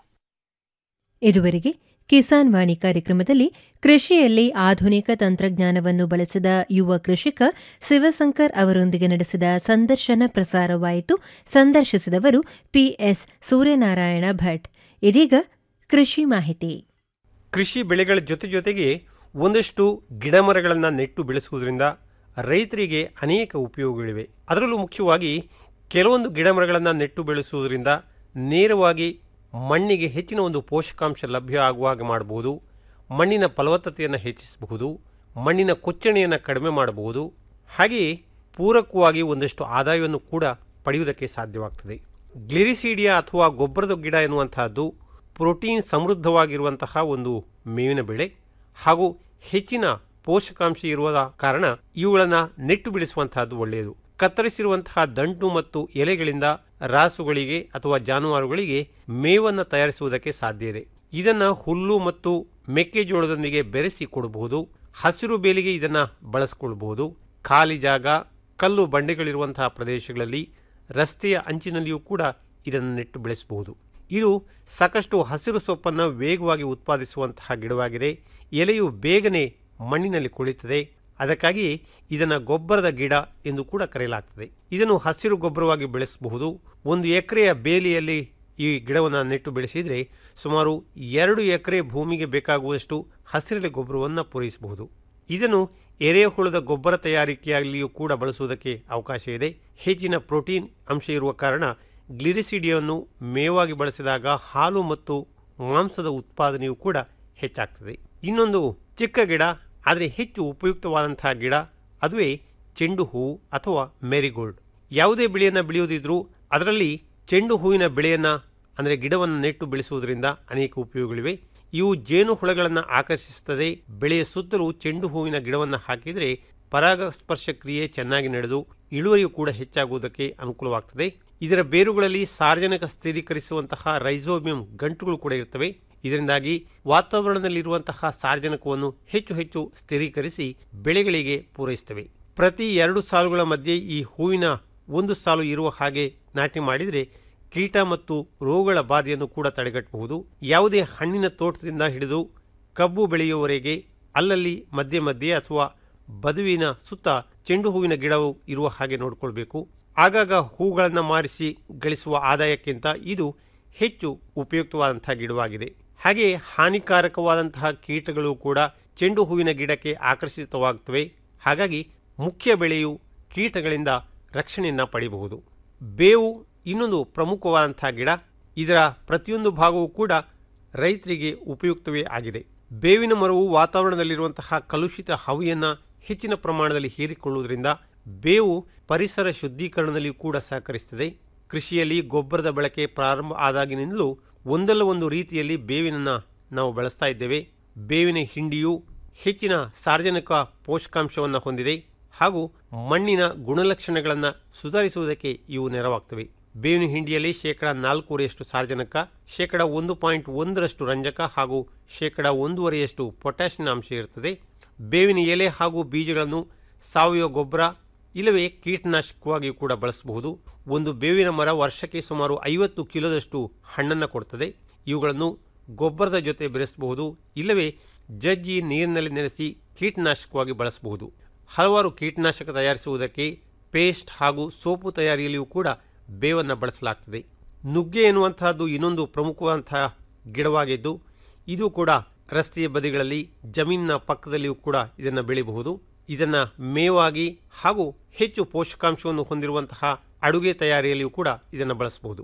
ಇದುವರೆಗೆ ಕಿಸಾನ್ ವಾಣಿ ಕಾರ್ಯಕ್ರಮದಲ್ಲಿ ಕೃಷಿಯಲ್ಲಿ ಆಧುನಿಕ ತಂತ್ರಜ್ಞಾನವನ್ನು ಬಳಸಿದ ಯುವ ಕೃಷಿಕ ಶಿವಶಂಕರ್ ಅವರೊಂದಿಗೆ ನಡೆಸಿದ ಸಂದರ್ಶನ ಪ್ರಸಾರವಾಯಿತು ಸಂದರ್ಶಿಸಿದವರು ಪಿಎಸ್ ಸೂರ್ಯನಾರಾಯಣ ಭಟ್ ಇದೀಗ ಕೃಷಿ ಮಾಹಿತಿ ಕೃಷಿ ಬೆಳೆಗಳ ಜೊತೆ ಜೊತೆಗೆ ಒಂದಷ್ಟು ಗಿಡಮರಗಳನ್ನು ನೆಟ್ಟು ಬೆಳೆಸುವುದರಿಂದ ರೈತರಿಗೆ ಅನೇಕ ಉಪಯೋಗಗಳಿವೆ ಅದರಲ್ಲೂ ಮುಖ್ಯವಾಗಿ ಕೆಲವೊಂದು ಗಿಡಮರಗಳನ್ನು ನೆಟ್ಟು ಬೆಳೆಸುವುದರಿಂದ ನೇರವಾಗಿ ಮಣ್ಣಿಗೆ ಹೆಚ್ಚಿನ ಒಂದು ಪೋಷಕಾಂಶ ಲಭ್ಯ ಆಗುವ ಹಾಗೆ ಮಾಡಬಹುದು ಮಣ್ಣಿನ ಫಲವತ್ತತೆಯನ್ನು ಹೆಚ್ಚಿಸಬಹುದು ಮಣ್ಣಿನ ಕೊಚ್ಚಣೆಯನ್ನು ಕಡಿಮೆ ಮಾಡಬಹುದು ಹಾಗೆಯೇ ಪೂರಕವಾಗಿ ಒಂದಷ್ಟು ಆದಾಯವನ್ನು ಕೂಡ ಪಡೆಯುವುದಕ್ಕೆ ಸಾಧ್ಯವಾಗ್ತದೆ ಗ್ಲಿರಿಸೀಡಿಯಾ ಅಥವಾ ಗೊಬ್ಬರದ ಗಿಡ ಎನ್ನುವಂತಹದ್ದು ಪ್ರೋಟೀನ್ ಸಮೃದ್ಧವಾಗಿರುವಂತಹ ಒಂದು ಮೇವಿನ ಬೆಳೆ ಹಾಗೂ ಹೆಚ್ಚಿನ ಪೋಷಕಾಂಶ ಇರುವ ಕಾರಣ ಇವುಗಳನ್ನು ನೆಟ್ಟು ಬಿಡಿಸುವಂತಹದ್ದು ಒಳ್ಳೆಯದು ಕತ್ತರಿಸಿರುವಂತಹ ದಂಟು ಮತ್ತು ಎಲೆಗಳಿಂದ ರಾಸುಗಳಿಗೆ ಅಥವಾ ಜಾನುವಾರುಗಳಿಗೆ ಮೇವನ್ನು ತಯಾರಿಸುವುದಕ್ಕೆ ಸಾಧ್ಯ ಇದೆ ಇದನ್ನ ಹುಲ್ಲು ಮತ್ತು ಮೆಕ್ಕೆಜೋಳದೊಂದಿಗೆ ಬೆರೆಸಿ ಕೊಡಬಹುದು ಹಸಿರು ಬೇಲಿಗೆ ಇದನ್ನ ಬಳಸಿಕೊಳ್ಳಬಹುದು ಖಾಲಿ ಜಾಗ ಕಲ್ಲು ಬಂಡೆಗಳಿರುವಂತಹ ಪ್ರದೇಶಗಳಲ್ಲಿ ರಸ್ತೆಯ ಅಂಚಿನಲ್ಲಿಯೂ ಕೂಡ ಇದನ್ನು ನೆಟ್ಟು ಬೆಳೆಸಬಹುದು ಇದು ಸಾಕಷ್ಟು ಹಸಿರು ಸೊಪ್ಪನ್ನು ವೇಗವಾಗಿ ಉತ್ಪಾದಿಸುವಂತಹ ಗಿಡವಾಗಿದೆ ಎಲೆಯು ಬೇಗನೆ ಮಣ್ಣಿನಲ್ಲಿ ಕುಳಿತದೆ ಅದಕ್ಕಾಗಿ ಇದನ್ನು ಗೊಬ್ಬರದ ಗಿಡ ಎಂದು ಕೂಡ ಕರೆಯಲಾಗ್ತದೆ ಇದನ್ನು ಹಸಿರು ಗೊಬ್ಬರವಾಗಿ ಬೆಳೆಸಬಹುದು ಒಂದು ಎಕರೆಯ ಬೇಲಿಯಲ್ಲಿ ಈ ಗಿಡವನ್ನು ನೆಟ್ಟು ಬೆಳೆಸಿದರೆ ಸುಮಾರು ಎರಡು ಎಕರೆ ಭೂಮಿಗೆ ಬೇಕಾಗುವಷ್ಟು ಹಸಿರೆಲೆ ಗೊಬ್ಬರವನ್ನು ಪೂರೈಸಬಹುದು ಇದನ್ನು ಎರೆಹುಳದ ಗೊಬ್ಬರ ತಯಾರಿಕೆಯಲ್ಲಿಯೂ ಕೂಡ ಬಳಸುವುದಕ್ಕೆ ಅವಕಾಶ ಇದೆ ಹೆಚ್ಚಿನ ಪ್ರೋಟೀನ್ ಅಂಶ ಇರುವ ಕಾರಣ ಗ್ಲಿರಿಸಿಡಿಯನ್ನು ಮೇವಾಗಿ ಬಳಸಿದಾಗ ಹಾಲು ಮತ್ತು ಮಾಂಸದ ಉತ್ಪಾದನೆಯೂ ಕೂಡ ಹೆಚ್ಚಾಗ್ತದೆ ಇನ್ನೊಂದು ಚಿಕ್ಕ ಗಿಡ ಆದರೆ ಹೆಚ್ಚು ಉಪಯುಕ್ತವಾದಂತಹ ಗಿಡ ಅದುವೇ ಚೆಂಡು ಹೂವು ಅಥವಾ ಮೆರಿಗೋಲ್ಡ್ ಯಾವುದೇ ಬೆಳೆಯನ್ನು ಬೆಳೆಯುವುದಿದ್ರೂ ಅದರಲ್ಲಿ ಚೆಂಡು ಹೂವಿನ ಬೆಳೆಯನ್ನು ಅಂದರೆ ಗಿಡವನ್ನು ನೆಟ್ಟು ಬೆಳೆಸುವುದರಿಂದ ಅನೇಕ ಉಪಯೋಗಗಳಿವೆ ಇವು ಜೇನು ಹುಳಗಳನ್ನು ಆಕರ್ಷಿಸುತ್ತದೆ ಬೆಳೆಯ ಸುತ್ತಲೂ ಚೆಂಡು ಹೂವಿನ ಗಿಡವನ್ನು ಹಾಕಿದರೆ ಪರಾಗಸ್ಪರ್ಶ ಕ್ರಿಯೆ ಚೆನ್ನಾಗಿ ನಡೆದು ಇಳುವರಿಯು ಕೂಡ ಹೆಚ್ಚಾಗುವುದಕ್ಕೆ ಅನುಕೂಲವಾಗ್ತದೆ ಇದರ ಬೇರುಗಳಲ್ಲಿ ಸಾರ್ವಜನಿಕ ಸ್ಥಿರೀಕರಿಸುವಂತಹ ರೈಸೋಬಿಯಂ ಗಂಟುಗಳು ಕೂಡ ಇರ್ತವೆ ಇದರಿಂದಾಗಿ ವಾತಾವರಣದಲ್ಲಿರುವಂತಹ ಸಾರ್ವಜನಿಕವನ್ನು ಹೆಚ್ಚು ಹೆಚ್ಚು ಸ್ಥಿರೀಕರಿಸಿ ಬೆಳೆಗಳಿಗೆ ಪೂರೈಸುತ್ತವೆ ಪ್ರತಿ ಎರಡು ಸಾಲುಗಳ ಮಧ್ಯೆ ಈ ಹೂವಿನ ಒಂದು ಸಾಲು ಇರುವ ಹಾಗೆ ನಾಟಿ ಮಾಡಿದರೆ ಕೀಟ ಮತ್ತು ರೋಗಗಳ ಬಾಧೆಯನ್ನು ಕೂಡ ತಡೆಗಟ್ಟಬಹುದು ಯಾವುದೇ ಹಣ್ಣಿನ ತೋಟದಿಂದ ಹಿಡಿದು ಕಬ್ಬು ಬೆಳೆಯುವವರೆಗೆ ಅಲ್ಲಲ್ಲಿ ಮಧ್ಯೆ ಮಧ್ಯೆ ಅಥವಾ ಬದುವಿನ ಸುತ್ತ ಚೆಂಡು ಹೂವಿನ ಗಿಡವು ಇರುವ ಹಾಗೆ ನೋಡಿಕೊಳ್ಬೇಕು ಆಗಾಗ ಹೂಗಳನ್ನು ಮಾರಿಸಿ ಗಳಿಸುವ ಆದಾಯಕ್ಕಿಂತ ಇದು ಹೆಚ್ಚು ಉಪಯುಕ್ತವಾದಂತಹ ಗಿಡವಾಗಿದೆ ಹಾಗೆ ಹಾನಿಕಾರಕವಾದಂತಹ ಕೀಟಗಳು ಕೂಡ ಚೆಂಡು ಹೂವಿನ ಗಿಡಕ್ಕೆ ಆಕರ್ಷಿತವಾಗುತ್ತವೆ ಹಾಗಾಗಿ ಮುಖ್ಯ ಬೆಳೆಯು ಕೀಟಗಳಿಂದ ರಕ್ಷಣೆಯನ್ನು ಪಡೆಯಬಹುದು ಬೇವು ಇನ್ನೊಂದು ಪ್ರಮುಖವಾದಂತಹ ಗಿಡ ಇದರ ಪ್ರತಿಯೊಂದು ಭಾಗವೂ ಕೂಡ ರೈತರಿಗೆ ಉಪಯುಕ್ತವೇ ಆಗಿದೆ ಬೇವಿನ ಮರವು ವಾತಾವರಣದಲ್ಲಿರುವಂತಹ ಕಲುಷಿತ ಹವೆಯನ್ನು ಹೆಚ್ಚಿನ ಪ್ರಮಾಣದಲ್ಲಿ ಹೀರಿಕೊಳ್ಳುವುದರಿಂದ ಬೇವು ಪರಿಸರ ಶುದ್ಧೀಕರಣದಲ್ಲಿ ಕೂಡ ಸಹಕರಿಸುತ್ತದೆ ಕೃಷಿಯಲ್ಲಿ ಗೊಬ್ಬರದ ಬಳಕೆ ಪ್ರಾರಂಭ ಆದಾಗಿನಿಂದಲೂ ಒಂದಲ್ಲ ಒಂದು ರೀತಿಯಲ್ಲಿ ಬೇವಿನನ್ನು ನಾವು ಬಳಸ್ತಾ ಇದ್ದೇವೆ ಬೇವಿನ ಹಿಂಡಿಯು ಹೆಚ್ಚಿನ ಸಾರ್ವಜನಿಕ ಪೋಷಕಾಂಶವನ್ನು ಹೊಂದಿದೆ ಹಾಗೂ ಮಣ್ಣಿನ ಗುಣಲಕ್ಷಣಗಳನ್ನು ಸುಧಾರಿಸುವುದಕ್ಕೆ ಇವು ನೆರವಾಗ್ತವೆ ಬೇವಿನ ಹಿಂಡಿಯಲ್ಲಿ ಶೇಕಡ ನಾಲ್ಕೂವರೆಯಷ್ಟು ಸಾರ್ವಜನಿಕ ಶೇಕಡ ಒಂದು ಪಾಯಿಂಟ್ ಒಂದರಷ್ಟು ರಂಜಕ ಹಾಗೂ ಶೇಕಡ ಒಂದೂವರೆಯಷ್ಟು ಪೊಟ್ಯಾಷಿಯಂ ಅಂಶ ಇರುತ್ತದೆ ಬೇವಿನ ಎಲೆ ಹಾಗೂ ಬೀಜಗಳನ್ನು ಸಾವಯವ ಗೊಬ್ಬರ ಇಲ್ಲವೇ ಕೀಟನಾಶಕವಾಗಿ ಕೂಡ ಬಳಸಬಹುದು ಒಂದು ಬೇವಿನ ಮರ ವರ್ಷಕ್ಕೆ ಸುಮಾರು ಐವತ್ತು ಕಿಲೋದಷ್ಟು ಹಣ್ಣನ್ನು ಕೊಡ್ತದೆ ಇವುಗಳನ್ನು ಗೊಬ್ಬರದ ಜೊತೆ ಬೆರೆಸಬಹುದು ಇಲ್ಲವೇ ಜಜ್ಜಿ ನೀರಿನಲ್ಲಿ ನೆನೆಸಿ ಕೀಟನಾಶಕವಾಗಿ ಬಳಸಬಹುದು ಹಲವಾರು ಕೀಟನಾಶಕ ತಯಾರಿಸುವುದಕ್ಕೆ ಪೇಸ್ಟ್ ಹಾಗೂ ಸೋಪು ತಯಾರಿಯಲ್ಲಿಯೂ ಕೂಡ ಬೇವನ್ನು ಬಳಸಲಾಗ್ತದೆ ನುಗ್ಗೆ ಎನ್ನುವಂತಹದ್ದು ಇನ್ನೊಂದು ಪ್ರಮುಖವಾದಂತಹ ಗಿಡವಾಗಿದ್ದು ಇದು ಕೂಡ ರಸ್ತೆಯ ಬದಿಗಳಲ್ಲಿ ಜಮೀನಿನ ಪಕ್ಕದಲ್ಲಿಯೂ ಕೂಡ ಇದನ್ನು ಬೆಳೆಯಬಹುದು ಇದನ್ನು ಮೇವಾಗಿ ಹಾಗೂ ಹೆಚ್ಚು ಪೋಷಕಾಂಶವನ್ನು ಹೊಂದಿರುವಂತಹ ಅಡುಗೆ ತಯಾರಿಯಲ್ಲಿಯೂ ಕೂಡ ಇದನ್ನು ಬಳಸಬಹುದು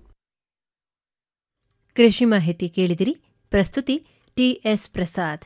ಕೃಷಿ ಮಾಹಿತಿ ಕೇಳಿದಿರಿ ಪ್ರಸ್ತುತಿ ಟಿಎಸ್ ಪ್ರಸಾದ್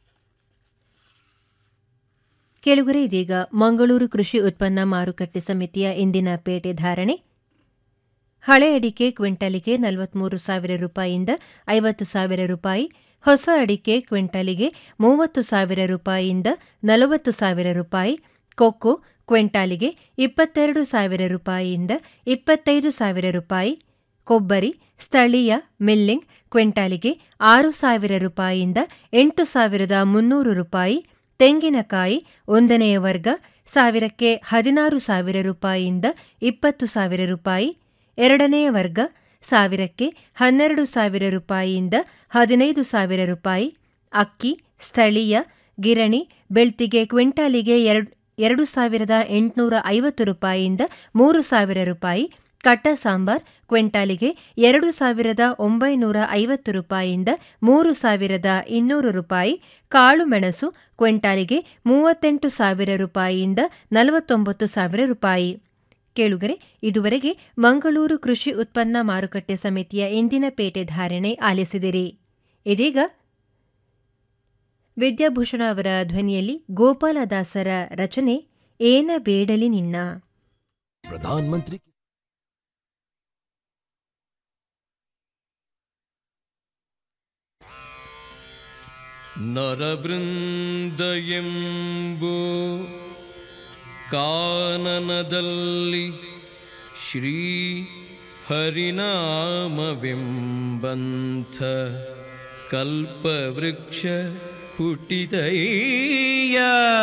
ಕೆಳಗರೆ ಇದೀಗ ಮಂಗಳೂರು ಕೃಷಿ ಉತ್ಪನ್ನ ಮಾರುಕಟ್ಟೆ ಸಮಿತಿಯ ಇಂದಿನ ಪೇಟೆ ಧಾರಣೆ ಹಳೆ ಅಡಿಕೆ ಕ್ವಿಂಟಲಿಗೆ ನಲವತ್ಮೂರು ಸಾವಿರ ರೂಪಾಯಿಯಿಂದ ಐವತ್ತು ಸಾವಿರ ರೂಪಾಯಿ ಹೊಸ ಅಡಿಕೆ ಕ್ವಿಂಟಾಲಿಗೆ ಮೂವತ್ತು ಸಾವಿರ ರೂಪಾಯಿಯಿಂದ ನಲವತ್ತು ಸಾವಿರ ರೂಪಾಯಿ ಕೊಕ್ಕೋ ಕ್ವಿಂಟಾಲಿಗೆ ಇಪ್ಪತ್ತೆರಡು ಸಾವಿರ ರೂಪಾಯಿಯಿಂದ ಇಪ್ಪತ್ತೈದು ಸಾವಿರ ರೂಪಾಯಿ ಕೊಬ್ಬರಿ ಸ್ಥಳೀಯ ಮಿಲ್ಲಿಂಗ್ ಕ್ವಿಂಟಾಲಿಗೆ ಆರು ಸಾವಿರ ರೂಪಾಯಿಯಿಂದ ಎಂಟು ಸಾವಿರದ ಮುನ್ನೂರು ರೂಪಾಯಿ ತೆಂಗಿನಕಾಯಿ ಒಂದನೆಯ ವರ್ಗ ಸಾವಿರಕ್ಕೆ ಹದಿನಾರು ಸಾವಿರ ರೂಪಾಯಿಯಿಂದ ಇಪ್ಪತ್ತು ಸಾವಿರ ರೂಪಾಯಿ ಎರಡನೆಯ ವರ್ಗ ಸಾವಿರಕ್ಕೆ ಹನ್ನೆರಡು ಸಾವಿರ ರೂಪಾಯಿಯಿಂದ ಹದಿನೈದು ಸಾವಿರ ರೂಪಾಯಿ ಅಕ್ಕಿ ಸ್ಥಳೀಯ ಗಿರಣಿ ಬೆಳ್ತಿಗೆ ಕ್ವಿಂಟಾಲಿಗೆ ಎರಡು ಎರಡು ಸಾವಿರದ ಎಂಟುನೂರ ಐವತ್ತು ರೂಪಾಯಿಯಿಂದ ಮೂರು ಸಾವಿರ ರೂಪಾಯಿ ಕಟ್ಟ ಸಾಂಬಾರ್ ಕ್ವಿಂಟಾಲಿಗೆ ಎರಡು ಸಾವಿರದ ಒಂಬೈನೂರ ಐವತ್ತು ರೂಪಾಯಿಯಿಂದ ಮೂರು ಸಾವಿರದ ಇನ್ನೂರು ರೂಪಾಯಿ ಕಾಳು ಮೆಣಸು ಕ್ವಿಂಟಾಲಿಗೆ ಮೂವತ್ತೆಂಟು ಸಾವಿರ ರೂಪಾಯಿಯಿಂದ ನಲವತ್ತೊಂಬತ್ತು ಸಾವಿರ ರೂಪಾಯಿ ಕೇಳುಗರೆ ಇದುವರೆಗೆ ಮಂಗಳೂರು ಕೃಷಿ ಉತ್ಪನ್ನ ಮಾರುಕಟ್ಟೆ ಸಮಿತಿಯ ಇಂದಿನ ಪೇಟೆ ಧಾರಣೆ ಆಲಿಸಿದಿರಿ ಇದೀಗ ವಿದ್ಯಾಭೂಷಣ ಅವರ ಧ್ವನಿಯಲ್ಲಿ ಗೋಪಾಲದಾಸರ ರಚನೆ ಏನ ಬೇಡಲಿ ನಿನ್ನ प्रधानमंत्री ನರವೃಂದಯೆಂಬೋ ಕಾನನದಲ್ಲಿ ಶ್ರೀ ಹರಿನಾಮವೆಂಬಂಥ ಕಲ್ಪವೃಕ್ಷ ಹುಟ್ಟಿದಯ್ಯ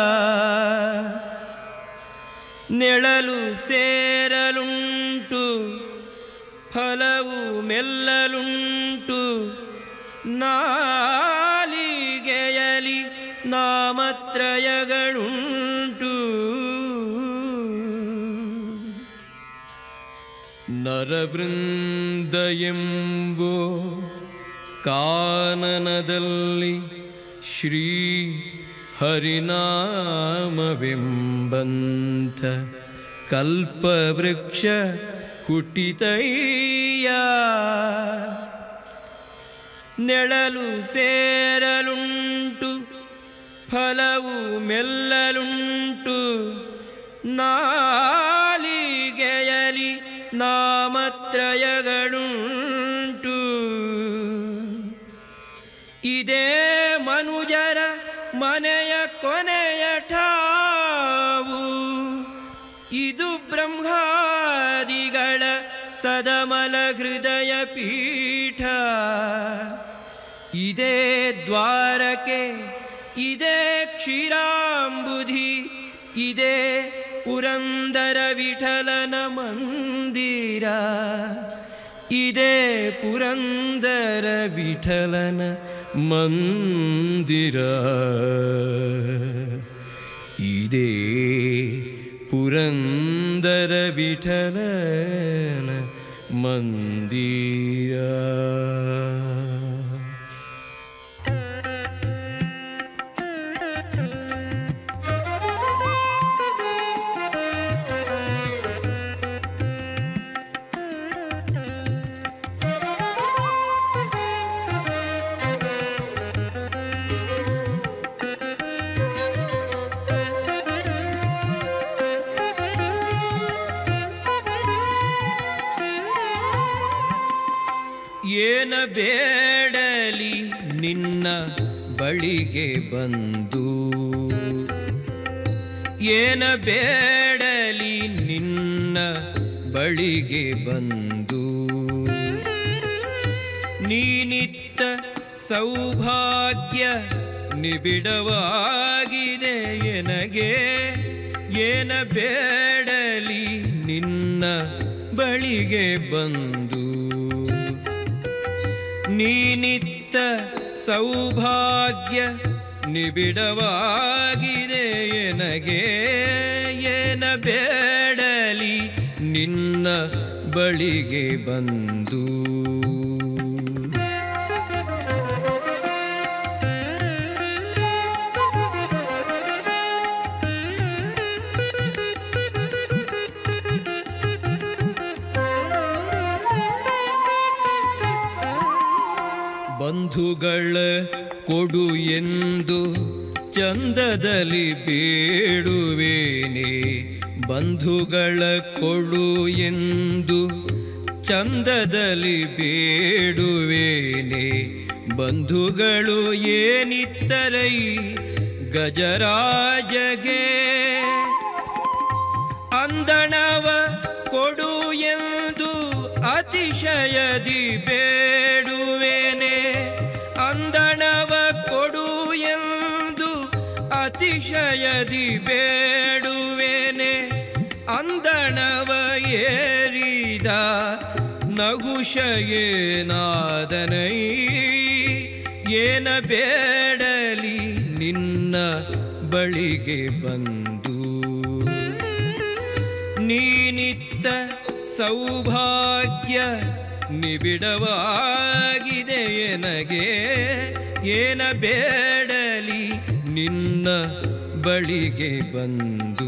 ನೆಳಲು ಸೇರಲುಂಟು ಫಲವು ಮೆಲ್ಲಲುಂಟು ನಾಲಿಗೆಯಲಿ ನಾಮತ್ರಯಗಳುಂಟು ನರವೃಂದಯೆಂಬೋ ಕಾನನದಲ್ಲಿ ಶ್ರೀ ಹರಿನಾಮವೆಂಬಂಥ ಕಲ್ಪವೃಕ್ಷ ಹುಟ್ಟಿತಯ್ಯ ನೆಳಲು ಸೇರಲುಂಟು ಫಲವು ಮೆಲ್ಲಲುಂಟು ನಾಲಿಗೆಯಲಿ ನಾಮತ್ರಯಗಳುಂಟು ಇದೇ ಮನುಜರ ಮನೆಯ ಕೊನೆಯ ಠಾವು ಇದು ಬ್ರಹ್ಮಾದಿಗಳ ಸದಮಲ ಹೃದಯ ಪೀಠ ಇದೇ ದ್ವಾರಕೆ ಇದೇ ಕ್ಷೀರಾಂಬುಧಿ ಇದೇ ಪುರಂದರ ವಿಠಲನ ಮಂದಿರ ಇದೇ ಪುರಂದರ ವಿಠಲನ ಮಂದಿರ ಇದೇ ಪುರಂದರ ವಿಠಲನ ಮಂದಿರ ಏನ ಬೇಡಲಿ ನಿನ್ನ ಬಳಿಗೆ ಬಂದು ಏನ ಬೇಡಲಿ ನಿನ್ನ ಬಳಿಗೆ ಬಂದು ನೀನಿತ್ತ ಸೌಭಾಗ್ಯ ನಿಬಿಡವಾಗಿದೆ ಎನಗೆ ಏನ ಬೇಡಲಿ ನಿನ್ನ ಬಳಿಗೆ ಬಂದು ನೀನಿತ್ತ ಸೌಭಾಗ್ಯ ನಿಬಿಡವಾಗಿದೆ ಎನಗೆ ಏನ ಬೇಡಲಿ ನಿನ್ನ ಬಳಿಗೆ ಬಂದು ಬಂಧುಗಳ ಕೊಡು ಎಂದು ಚಂದದಲ್ಲಿ ಬೇಡುವೇನೆ ಬಂಧುಗಳ ಕೊಡು ಎಂದು ಚಂದದಲ್ಲಿ ಬೇಡುವೇನೆ ಬಂಧುಗಳು ಏನಿತ್ತರೈ ಗಜರಾಜಗೆ ಅಂದಣವ ಕೊಡು ಎಂದು ಅತಿಶಯದಿ ಬೇಡುವೇನೆ ಅಂದಣವ ಕೊಡು ಎಂದು ಅತಿಶಯದಿ ಬೇಡುವೇನೆ ಅಂದಣವ ಏರಿದ ನಗುಷಯೇನಾದನೈ ಏನ ಬೇಡಲಿ ನಿನ್ನ ಬಳಿಗೆ ಬಂದು ನೀನಿತ್ತ ಸೌಭಾಗ್ಯ ನಿಬಿಡವಾಗಿದೆ ಎನಗೆ ಏನ ಬೇಡಲಿ ನಿನ್ನ ಬಳಿಗೆ ಬಂದು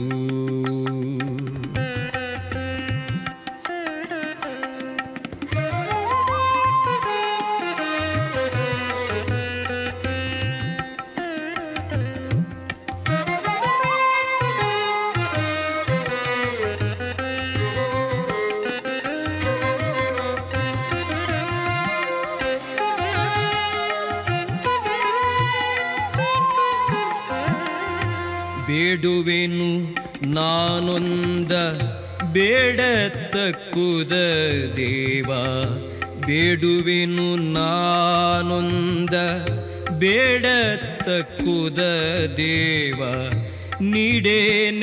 ಬೇಡುವೆನು ನಾನೊಂದ ಬೇಡತಕ್ಕುದ ದೇವ ಬೇಡುವೆನು ನಾನೊಂದ ಬೇಡತಕ್ಕುದ ದೇವ ನೀಡೇನೆ